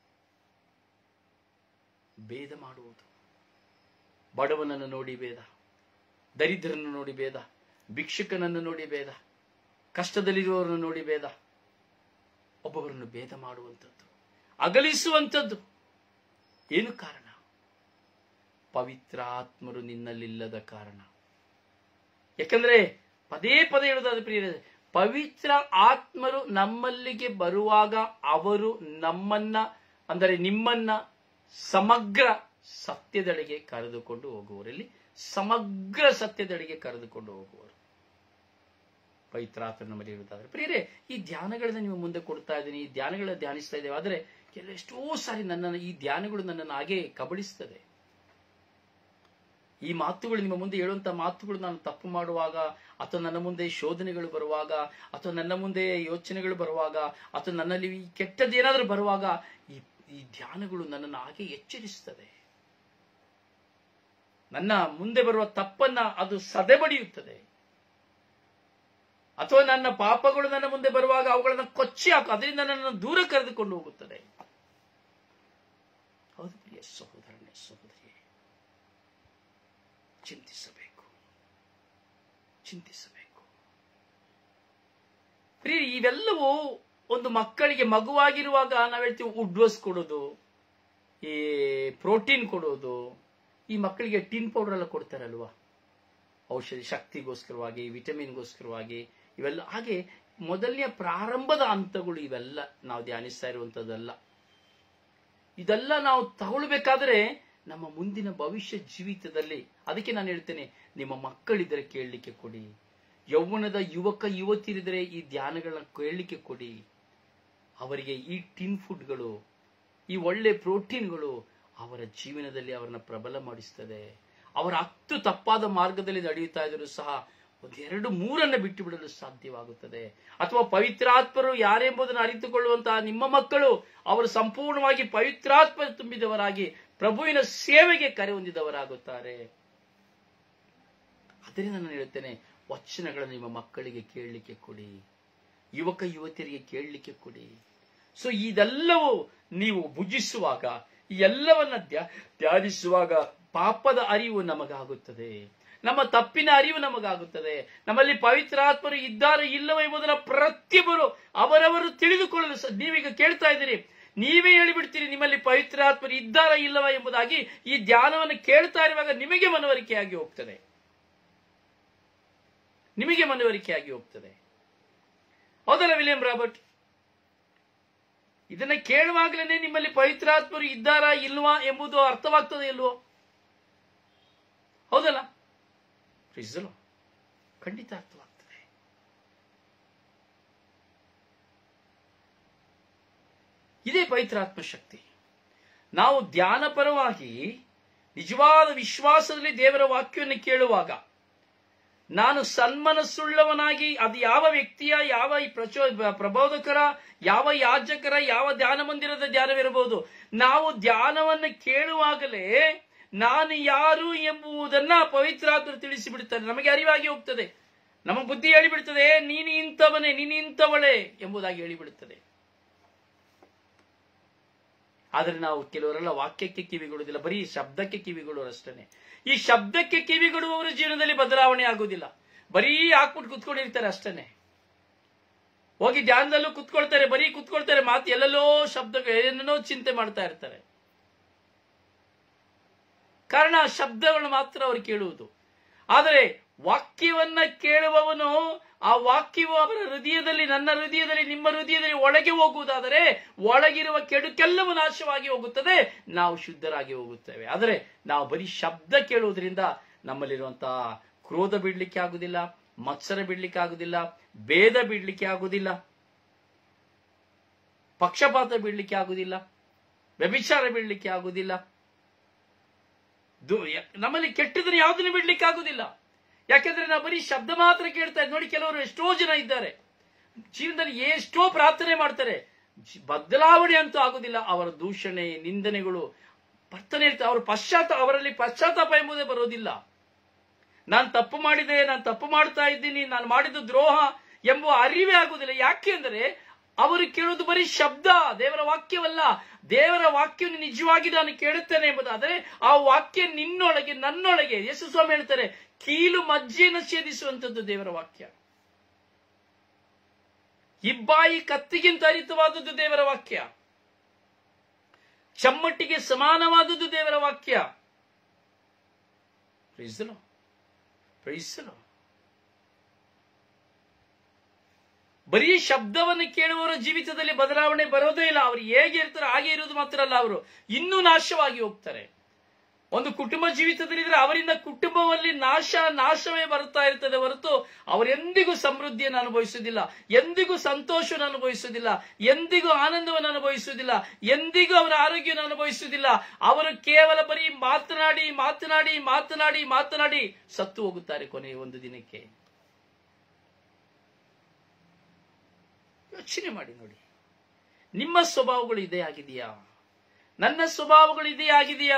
ಭೇದ ಮಾಡುವುದು ಬಡವನನ್ನು ನೋಡಿ ಭೇದ ದರಿದ್ರನ್ನು ನೋಡಿ ಭೇದ ಭಿಕ್ಷುಕನನ್ನು ನೋಡಿ ಭೇದ ಕಷ್ಟದಲ್ಲಿರುವವರನ್ನು ನೋಡಿ ಭೇದ ಒಬ್ಬೊಬ್ಬರನ್ನು ಭೇದ ಮಾಡುವಂಥದ್ದು ಅಗಲಿಸುವಂಥದ್ದು ಏನು ಕಾರಣ ಪವಿತ್ರಾತ್ಮರು ನಿನ್ನಲ್ಲಿಲ್ಲದ ಕಾರಣ ಯಾಕಂದ್ರೆ ಪದೇ ಪದೇ ಹೇಳುವುದಾದ ಪ್ರಿಯ ಪವಿತ್ರ ಆತ್ಮರು ನಮ್ಮಲ್ಲಿಗೆ ಬರುವಾಗ ಅವರು ನಮ್ಮನ್ನ ಅಂದರೆ ನಿಮ್ಮನ್ನ ಸಮಗ್ರ ಸತ್ಯದೆಡೆಗೆ ಕರೆದುಕೊಂಡು ಹೋಗುವರಲ್ಲಿ ಸಮಗ್ರ ಸತ್ಯದೆಡೆಗೆ ಕರೆದುಕೊಂಡು ಹೋಗುವರು ಪವಿತ್ರಾತ್ಮ ನಮ್ಮಲ್ಲಿ ಇರುವುದಾದ್ರೆ ಪ್ರಿಯರೇ ಈ ಧ್ಯಾನಗಳನ್ನ ನೀವು ಮುಂದೆ ಕೊಡ್ತಾ ಇದ್ದೀನಿ ಈ ಧ್ಯಾನಗಳನ್ನ ಧ್ಯಾನಿಸ್ತಾ ಇದ್ದೇವೆ ಆದರೆ ಎಲ್ಲ ಎಷ್ಟೋ ಸಾರಿ ನನ್ನನ್ನು ಈ ಧ್ಯಾನಗಳು ನನ್ನನ್ನು ಹಾಗೆ ಕಬಳಿಸ್ತದೆ ಈ ಮಾತುಗಳು ನಿಮ್ಮ ಮುಂದೆ ಹೇಳುವಂತ ಮಾತುಗಳು ನಾನು ತಪ್ಪು ಮಾಡುವಾಗ ಅಥವಾ ನನ್ನ ಮುಂದೆ ಶೋಧನೆಗಳು ಬರುವಾಗ ಅಥವಾ ನನ್ನ ಮುಂದೆ ಯೋಚನೆಗಳು ಬರುವಾಗ ಅಥವಾ ನನ್ನಲ್ಲಿ ಈ ಕೆಟ್ಟದ್ದೇನಾದ್ರೂ ಬರುವಾಗ ಈ ಈ ಧ್ಯಾನಗಳು ನನ್ನನ್ನು ಹಾಗೆ ಎಚ್ಚರಿಸ್ತದೆ ನನ್ನ ಮುಂದೆ ಬರುವ ತಪ್ಪನ್ನ ಅದು ಸದೆಬಡಿಯುತ್ತದೆ ಅಥವಾ ನನ್ನ ಪಾಪಗಳು ನನ್ನ ಮುಂದೆ ಬರುವಾಗ ಅವುಗಳನ್ನು ಕೊಚ್ಚಿ ಹಾಕು ಅದರಿಂದ ನನ್ನನ್ನು ದೂರ ಕರೆದುಕೊಂಡು ಹೋಗುತ್ತದೆ ಹೌದು ಪ್ರಿಯ ಸಹೋದರನೇ ಸಹೋದರಿಯೇ ಚಿಂತಿಸಬೇಕು ಚಿಂತಿಸಬೇಕು ಪ್ರಿಯ ಇವೆಲ್ಲವೂ ಒಂದು ಮಕ್ಕಳಿಗೆ ಮಗುವಾಗಿರುವಾಗ ನಾವು ಹೇಳ್ತೀವಿ ಉಡ್ವಸ್ ಕೊಡೋದು ಈ ಪ್ರೋಟೀನ್ ಕೊಡೋದು ಈ ಮಕ್ಕಳಿಗೆ ಟಿನ್ ಪೌಡರ್ ಎಲ್ಲ ಕೊಡ್ತಾರಲ್ವಾ ಔಷಧಿ ಶಕ್ತಿಗೋಸ್ಕರವಾಗಿ ವಿಟಮಿನ್ಗೋಸ್ಕರವಾಗಿ ಇವೆಲ್ಲ ಹಾಗೆ ಮೊದಲನೆಯ ಪ್ರಾರಂಭದ ಹಂತಗಳು ಇವೆಲ್ಲ ನಾವು ಧ್ಯಾನಿಸ್ತಾ ಇರುವಂತದ್ದಲ್ಲ ಇದೆಲ್ಲ ನಾವು ತಗೊಳ್ಬೇಕಾದ್ರೆ ನಮ್ಮ ಮುಂದಿನ ಭವಿಷ್ಯ ಜೀವಿತದಲ್ಲಿ ಅದಕ್ಕೆ ನಾನು ಹೇಳ್ತೇನೆ ನಿಮ್ಮ ಮಕ್ಕಳಿದ್ರೆ ಕೇಳಲಿಕ್ಕೆ ಕೊಡಿ ಯೌವನದ ಯುವಕ ಯುವತಿಯರಿದ್ರೆ ಈ ಧ್ಯಾನಗಳನ್ನ ಕೇಳಲಿಕ್ಕೆ ಕೊಡಿ ಅವರಿಗೆ ಈ ಟಿನ್ ಫುಡ್ಗಳು ಈ ಒಳ್ಳೆ ಪ್ರೋಟೀನ್ಗಳು ಅವರ ಜೀವನದಲ್ಲಿ ಅವರನ್ನ ಪ್ರಬಲ ಮಾಡಿಸ್ತದೆ ಅವರ ಹತ್ತು ತಪ್ಪಾದ ಮಾರ್ಗದಲ್ಲಿ ನಡೆಯುತ್ತಾ ಇದ್ರೂ ಸಹ ಒಂದೆರಡು ಮೂರನ್ನ ಬಿಟ್ಟು ಬಿಡಲು ಸಾಧ್ಯವಾಗುತ್ತದೆ ಅಥವಾ ಪವಿತ್ರಾತ್ಮರು ಯಾರೆಂಬುದನ್ನು ಅರಿತುಕೊಳ್ಳುವಂತಹ ನಿಮ್ಮ ಮಕ್ಕಳು ಅವರು ಸಂಪೂರ್ಣವಾಗಿ ಪವಿತ್ರಾತ್ಮ ತುಂಬಿದವರಾಗಿ ಪ್ರಭುವಿನ ಸೇವೆಗೆ ಕರೆ ಹೊಂದಿದವರಾಗುತ್ತಾರೆ ಅದರಿಂದ ನಾನು ಹೇಳುತ್ತೇನೆ ವಚನಗಳನ್ನು ನಿಮ್ಮ ಮಕ್ಕಳಿಗೆ ಕೇಳಲಿಕ್ಕೆ ಕೊಡಿ ಯುವಕ ಯುವತಿಯರಿಗೆ ಕೇಳಲಿಕ್ಕೆ ಕೊಡಿ ಸೊ ಇದೆಲ್ಲವೂ ನೀವು ಭುಜಿಸುವಾಗ ಈ ಎಲ್ಲವನ್ನ ಧ್ಯ- ಧ್ಯಾನಿಸುವಾಗ ಪಾಪದ ಅರಿವು ನಮಗಾಗುತ್ತದೆ ನಮ್ಮ ತಪ್ಪಿನ ಅರಿವು ನಮಗಾಗುತ್ತದೆ ನಮ್ಮಲ್ಲಿ ಪವಿತ್ರಾತ್ಮರು ಇದ್ದಾರೆ ಇಲ್ಲವೋ ಎಂಬುದನ್ನ ಪ್ರತಿಯೊಬ್ಬರು ಅವರವರು ತಿಳಿದುಕೊಳ್ಳಲು ಸ- ನೀವೀಗ ಕೇಳ್ತಾ ಇದ್ದೀರಿ ನೀವೇ ಹೇಳಿಬಿಡ್ತೀರಿ ನಿಮ್ಮಲ್ಲಿ ಪವಿತ್ರಾತ್ಮರು ಇದ್ದಾರಾ ಇಲ್ಲವಾ ಎಂಬುದಾಗಿ ಈ ಧ್ಯಾನವನ್ನು ಕೇಳ್ತಾ ಇರುವಾಗ ನಿಮಗೆ ಮನವರಿಕೆಯಾಗಿ ಹೋಗ್ತದೆ ನಿಮಗೆ ಮನವರಿಕೆಯಾಗಿ ಹೋಗ್ತದೆ ಹೌದಲ್ಲ ವಿಲಿಯಂ ರಾಬರ್ಟ್ ಇದನ್ನ ಕೇಳುವಾಗಲೇ ನಿಮ್ಮಲ್ಲಿ ಪವಿತ್ರಾತ್ಮರು ಇದ್ದಾರಾ ಇಲ್ವಾ ಎಂಬುದು ಅರ್ಥವಾಗ್ತದೆ ಇಲ್ವೋ ಹೌದಲ್ಲ ಪ್ರಿಸಲು ಖಂಡಿತ ಅರ್ಥವಾಗ್ತದೆ ಇದೇ ಪವಿತ್ರಾತ್ಮ ಶಕ್ತಿ ನಾವು ಧ್ಯಾನಪರವಾಗಿ ನಿಜವಾದ ವಿಶ್ವಾಸದಲ್ಲಿ ದೇವರ ವಾಕ್ಯವನ್ನು ಕೇಳುವಾಗ ನಾನು ಸನ್ಮನಸ್ಸುಳ್ಳವನಾಗಿ ಅದು ಯಾವ ವ್ಯಕ್ತಿಯ ಯಾವ ಈ ಪ್ರಚೋ ಪ್ರಬೋಧಕರ ಯಾವ ಯಾಜಕರ ಯಾವ ಧ್ಯಾನ ಮಂದಿರದ ಧ್ಯಾನವಿರಬಹುದು ನಾವು ಧ್ಯಾನವನ್ನು ಕೇಳುವಾಗಲೇ ನಾನು ಯಾರು ಎಂಬುದನ್ನ ಪವಿತ್ರಾತ್ಮರು ತಿಳಿಸಿಬಿಡುತ್ತಾರೆ ನಮಗೆ ಅರಿವಾಗಿ ಹೋಗ್ತದೆ ನಮ್ಮ ಬುದ್ಧಿ ಹೇಳಿಬಿಡುತ್ತದೆ ನೀನು ಇಂಥವನೇ ನೀನು ಇಂಥವಳೆ ಎಂಬುದಾಗಿ ಹೇಳಿಬಿಡುತ್ತದೆ ಆದ್ರೆ ನಾವು ಕೆಲವರೆಲ್ಲ ವಾಕ್ಯಕ್ಕೆ ಕಿವಿಗೊಡುವುದಿಲ್ಲ ಬರೀ ಶಬ್ದಕ್ಕೆ ಕಿವಿಗೊಡುವರು ಅಷ್ಟೇ ಈ ಶಬ್ದಕ್ಕೆ ಕಿವಿಗೊಡುವವರ ಜೀವನದಲ್ಲಿ ಬದಲಾವಣೆ ಆಗುವುದಿಲ್ಲ ಬರೀ ಹಾಕ್ಬಿಟ್ಟು ಕುತ್ಕೊಂಡಿರ್ತಾರೆ ಅಷ್ಟೇನೆ ಹೋಗಿ ಧ್ಯಾನದಲ್ಲೂ ಕುತ್ಕೊಳ್ತಾರೆ ಬರೀ ಕುತ್ಕೊಳ್ತಾರೆ ಮಾತು ಎಲ್ಲೆಲ್ಲೋ ಶಬ್ದ ಏನೇನೋ ಚಿಂತೆ ಮಾಡ್ತಾ ಇರ್ತಾರೆ ಕಾರಣ ಆ ಶಬ್ದಗಳು ಮಾತ್ರ ಅವರು ಕೇಳುವುದು ಆದರೆ ವಾಕ್ಯವನ್ನ ಕೇಳುವವನು ಆ ವಾಕ್ಯವು ಅವರ ಹೃದಯದಲ್ಲಿ ನನ್ನ ಹೃದಯದಲ್ಲಿ ನಿಮ್ಮ ಹೃದಯದಲ್ಲಿ ಒಳಗೆ ಹೋಗುವುದಾದರೆ ಒಳಗಿರುವ ಕೆಡುಕೆಲ್ಲವೂ ನಾಶವಾಗಿ ಹೋಗುತ್ತದೆ ನಾವು ಶುದ್ಧರಾಗಿ ಹೋಗುತ್ತೇವೆ ಆದರೆ ನಾವು ಬರೀ ಶಬ್ದ ಕೇಳುವುದರಿಂದ ನಮ್ಮಲ್ಲಿರುವಂತಹ ಕ್ರೋಧ ಬಿಡ್ಲಿಕ್ಕೆ ಆಗುದಿಲ್ಲ ಮತ್ಸರ ಬಿಡ್ಲಿಕ್ಕೆ ಆಗುದಿಲ್ಲ ಭೇದ ಬಿಡ್ಲಿಕ್ಕೆ ಆಗುದಿಲ್ಲ ಪಕ್ಷಪಾತ ಬಿಡ್ಲಿಕ್ಕೆ ಆಗುದಿಲ್ಲ ವ್ಯಭಿಚಾರ ಬಿಡ್ಲಿಕ್ಕೆ ಆಗುದಿಲ್ಲ ದು- ಯ- ನಮ್ಮಲ್ಲಿ ಕೆಟ್ಟದನ್ನು ಯಾವುದನ್ನು ಬಿಡ್ಲಿಕ್ಕೆ ಆಗುದಿಲ್ಲ ಯಾಕೆಂದ್ರೆ ನಾವು ಬರೀ ಶಬ್ದ ಮಾತ್ರ ಕೇಳ್ತಾ ಇದ್ದೀವಿ ನೋಡಿ ಕೆಲವರು ಎಷ್ಟೋ ಜನ ಇದ್ದಾರೆ ಜೀವನದಲ್ಲಿ ಎಷ್ಟೋ ಪ್ರಾರ್ಥನೆ ಮಾಡ್ತಾರೆ ಜಿ- ಬದಲಾವಣೆ ಅಂತೂ ಆಗುದಿಲ್ಲ ಅವರ ದೂಷಣೆ ನಿಂದನೆಗಳು ಬರ್ತಾನೆ ಇರ್ತವೆ ಅವರ ಪಶ್ಚಾತ್ತಾಪ ಅವರಲ್ಲಿ ಪಶ್ಚಾತ್ತಾಪ ಎಂಬುದೇ ಬರೋದಿಲ್ಲ ನಾನು ತಪ್ಪು ಮಾಡಿದೆ ನಾನು ತಪ್ಪು ಮಾಡ್ತಾ ಇದ್ದೀನಿ ನಾನು ಮಾಡಿದ ದ್ರೋಹ ಎಂಬ ಅರಿವೇ ಆಗುವುದಿಲ್ಲ ಯಾಕೆಂದರೆ ಅವರು ಕೇಳುವುದು ಬರೀ ಶಬ್ದ ದೇವರ ವಾಕ್ಯವಲ್ಲ ದೇವರ ವಾಕ್ಯವನ್ನು ನಿಜವಾಗಿ ನಾನು ಕೇಳುತ್ತೇನೆ ಎಂಬುದಾದರೆ ಆ ವಾಕ್ಯ ನಿನ್ನೊಳಗೆ ನನ್ನೊಳಗೆ ಯೇಸು ಸ್ವಾಮಿ ಹೇಳ್ತಾರೆ ಕೀಲು ಮಜ್ಜೆಯನ್ನು ಛೇದಿಸುವಂತದ್ದು ದೇವರ ವಾಕ್ಯ ಇಬ್ಬಾಯಿ ಕತ್ತಿಗಿಂತ ಹರಿತವಾದದ್ದು ದೇವರ ವಾಕ್ಯ ಚಮ್ಮಟ್ಟಿಗೆ ಸಮಾನವಾದದ್ದು ದೇವರ ವಾಕ್ಯ Praise the Lord. Praise the Lord. ಬರೀ ಶಬ್ದವನ್ನು ಕೇಳುವವರ ಜೀವಿತದಲ್ಲಿ ಬದಲಾವಣೆ ಬರೋದೇ ಇಲ್ಲ ಅವರು ಹೇಗೆ ಇರ್ತಾರೆ ಹಾಗೆ ಇರೋದು ಮಾತ್ರ ಅಲ್ಲ ಅವರು ಇನ್ನೂ ನಾಶವಾಗಿ ಹೋಗ್ತಾರೆ ಒಂದು ಕುಟುಂಬ ಜೀವಿತದಲ್ಲಿದ್ರೆ ಅವರಿಂದ ಕುಟುಂಬದಲ್ಲಿ ನಾಶ ನಾಶವೇ ಬರುತ್ತಾ ಇರ್ತದೆ ಹೊರತು ಅವರೆಂದಿಗೂ ಸಮೃದ್ಧಿಯನ್ನು ಅನುಭವಿಸುವುದಿಲ್ಲ ಎಂದಿಗೂ ಸಂತೋಷವನ್ನು ಅನುಭವಿಸುವುದಿಲ್ಲ ಎಂದಿಗೂ ಆನಂದವನ್ನು ಅನುಭವಿಸುವುದಿಲ್ಲ ಎಂದಿಗೂ ಅವರ ಆರೋಗ್ಯವನ್ನು ಅನುಭವಿಸುವುದಿಲ್ಲ ಅವರು ಕೇವಲ ಬರೀ ಮಾತನಾಡಿ ಮಾತನಾಡಿ ಮಾತನಾಡಿ ಮಾತನಾಡಿ ಸತ್ತು ಹೋಗುತ್ತಾರೆ ಕೊನೆಯ ಒಂದು ದಿನಕ್ಕೆ ಯೋಚನೆ ಮಾಡಿ ನೋಡಿ ನಿಮ್ಮ ಸ್ವಭಾವಗಳು ಇದೇ ಆಗಿದೆಯಾ ನನ್ನ ಸ್ವಭಾವಗಳು ಇದೇ ಆಗಿದೆಯಾ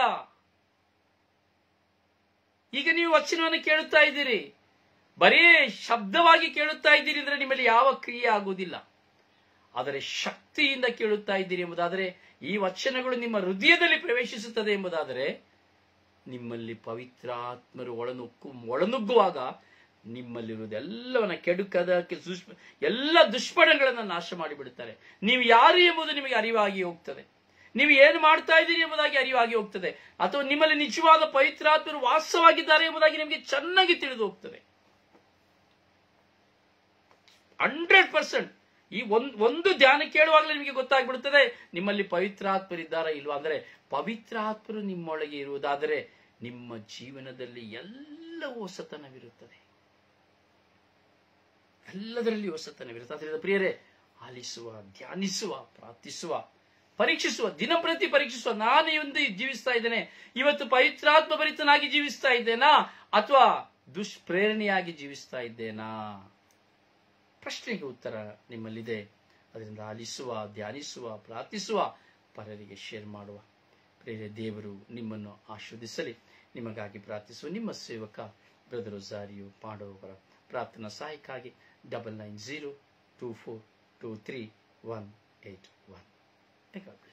ಈಗ ನೀವು ವಚನವನ್ನು ಕೇಳುತ್ತಾ ಇದ್ದೀರಿ ಬರೀ ಶಬ್ದವಾಗಿ ಕೇಳುತ್ತಾ ಇದ್ದೀರಿ ಅಂದ್ರೆ ನಿಮ್ಮಲ್ಲಿ ಯಾವ ಕ್ರಿಯೆ ಆಗುವುದಿಲ್ಲ ಆದರೆ ಶಕ್ತಿಯಿಂದ ಕೇಳುತ್ತಾ ಇದ್ದೀರಿ ಎಂಬುದಾದರೆ ಈ ವಚನಗಳು ನಿಮ್ಮ ಹೃದಯದಲ್ಲಿ ಪ್ರವೇಶಿಸುತ್ತದೆ ಎಂಬುದಾದರೆ ನಿಮ್ಮಲ್ಲಿ ಪವಿತ್ರಾತ್ಮರು ಒಳನುಗ್ಗು ಒಳನುಗ್ಗುವಾಗ ನಿಮ್ಮಲ್ಲಿರುವುದೆಲ್ಲವನ್ನ ಕೆಡುಕದ ಕೆ- ದುಷ್ಪ- ಎಲ್ಲ ದುಷ್ಪಣಗಳನ್ನು ನಾಶ ಮಾಡಿಬಿಡುತ್ತಾರೆ ನೀವು ಯಾರು ಎಂಬುದು ನಿಮಗೆ ಅರಿವಾಗಿ ಹೋಗ್ತದೆ ನೀವು ಏನು ಮಾಡ್ತಾ ಇದ್ದೀರಿ ಎಂಬುದಾಗಿ ಅರಿವಾಗಿ ಹೋಗ್ತದೆ ಅಥವಾ ನಿಮ್ಮಲ್ಲಿ ನಿಜವಾದ ಪವಿತ್ರಾತ್ಮರು ವಾಸವಾಗಿದ್ದಾರೆ ಎಂಬುದಾಗಿ ನಿಮಗೆ ಚೆನ್ನಾಗಿ ತಿಳಿದು ಹೋಗ್ತದೆ ಹಂಡ್ರೆಡ್ ಪರ್ಸೆಂಟ್ ಈ ಒಂದ್ ಒಂದು ಧ್ಯಾನ ಕೇಳುವಾಗಲೇ ನಿಮಗೆ ಗೊತ್ತಾಗ್ಬಿಡುತ್ತದೆ ನಿಮ್ಮಲ್ಲಿ ಪವಿತ್ರಾತ್ಮರಿದ್ದಾರಾ ಇಲ್ವಾ ಅಂದ್ರೆ ಪವಿತ್ರಾತ್ಮರು ನಿಮ್ಮೊಳಗೆ ಇರುವುದಾದರೆ ನಿಮ್ಮ ಜೀವನದಲ್ಲಿ ಎಲ್ಲ ಹೊಸತನವಿರುತ್ತದೆ ಎಲ್ಲದರಲ್ಲಿ ಹೊಸತನವಿರುತ್ತೆ ಅದರಿಂದ ಪ್ರಿಯರೇ ಆಲಿಸುವ ಧ್ಯಾನಿಸುವ ಪ್ರಾರ್ಥಿಸುವ ಪರೀಕ್ಷಿಸುವ ದಿನಪ್ರತಿ ಪರೀಕ್ಷಿಸುವ ನಾನು ಒಂದು ಜೀವಿಸ್ತಾ ಇದ್ದೇನೆ ಇವತ್ತು ಪವಿತ್ರಾತ್ಮ ಭರಿತನಾಗಿ ಜೀವಿಸ್ತಾ ಇದ್ದೇನಾ ಅಥವಾ ದುಷ್ಪ್ರೇರಣೆಯಾಗಿ ಜೀವಿಸ್ತಾ ಇದ್ದೇನಾ ಪ್ರಶ್ನೆಗೆ ಉತ್ತರ ನಿಮ್ಮಲ್ಲಿದೆ ಅದರಿಂದ ಆಲಿಸುವ ಧ್ಯಾನಿಸುವ ಪ್ರಾರ್ಥಿಸುವ ಪರರಿಗೆ ಶೇರ್ ಮಾಡುವ ಪ್ರೇರೆ ದೇವರು ನಿಮ್ಮನ್ನು ಆಶೀರ್ವದಿಸಲಿ ನಿಮಗಾಗಿ ಪ್ರಾರ್ಥಿಸುವ ನಿಮ್ಮ ಸೇವಕ ಬ್ರದರ್ ಝಾರಿಯು ಪಾಂಡವರ ಪ್ರಾರ್ಥನಾ ಸಹಾಯಕ್ಕಾಗಿ double nine zero two four two three one eight one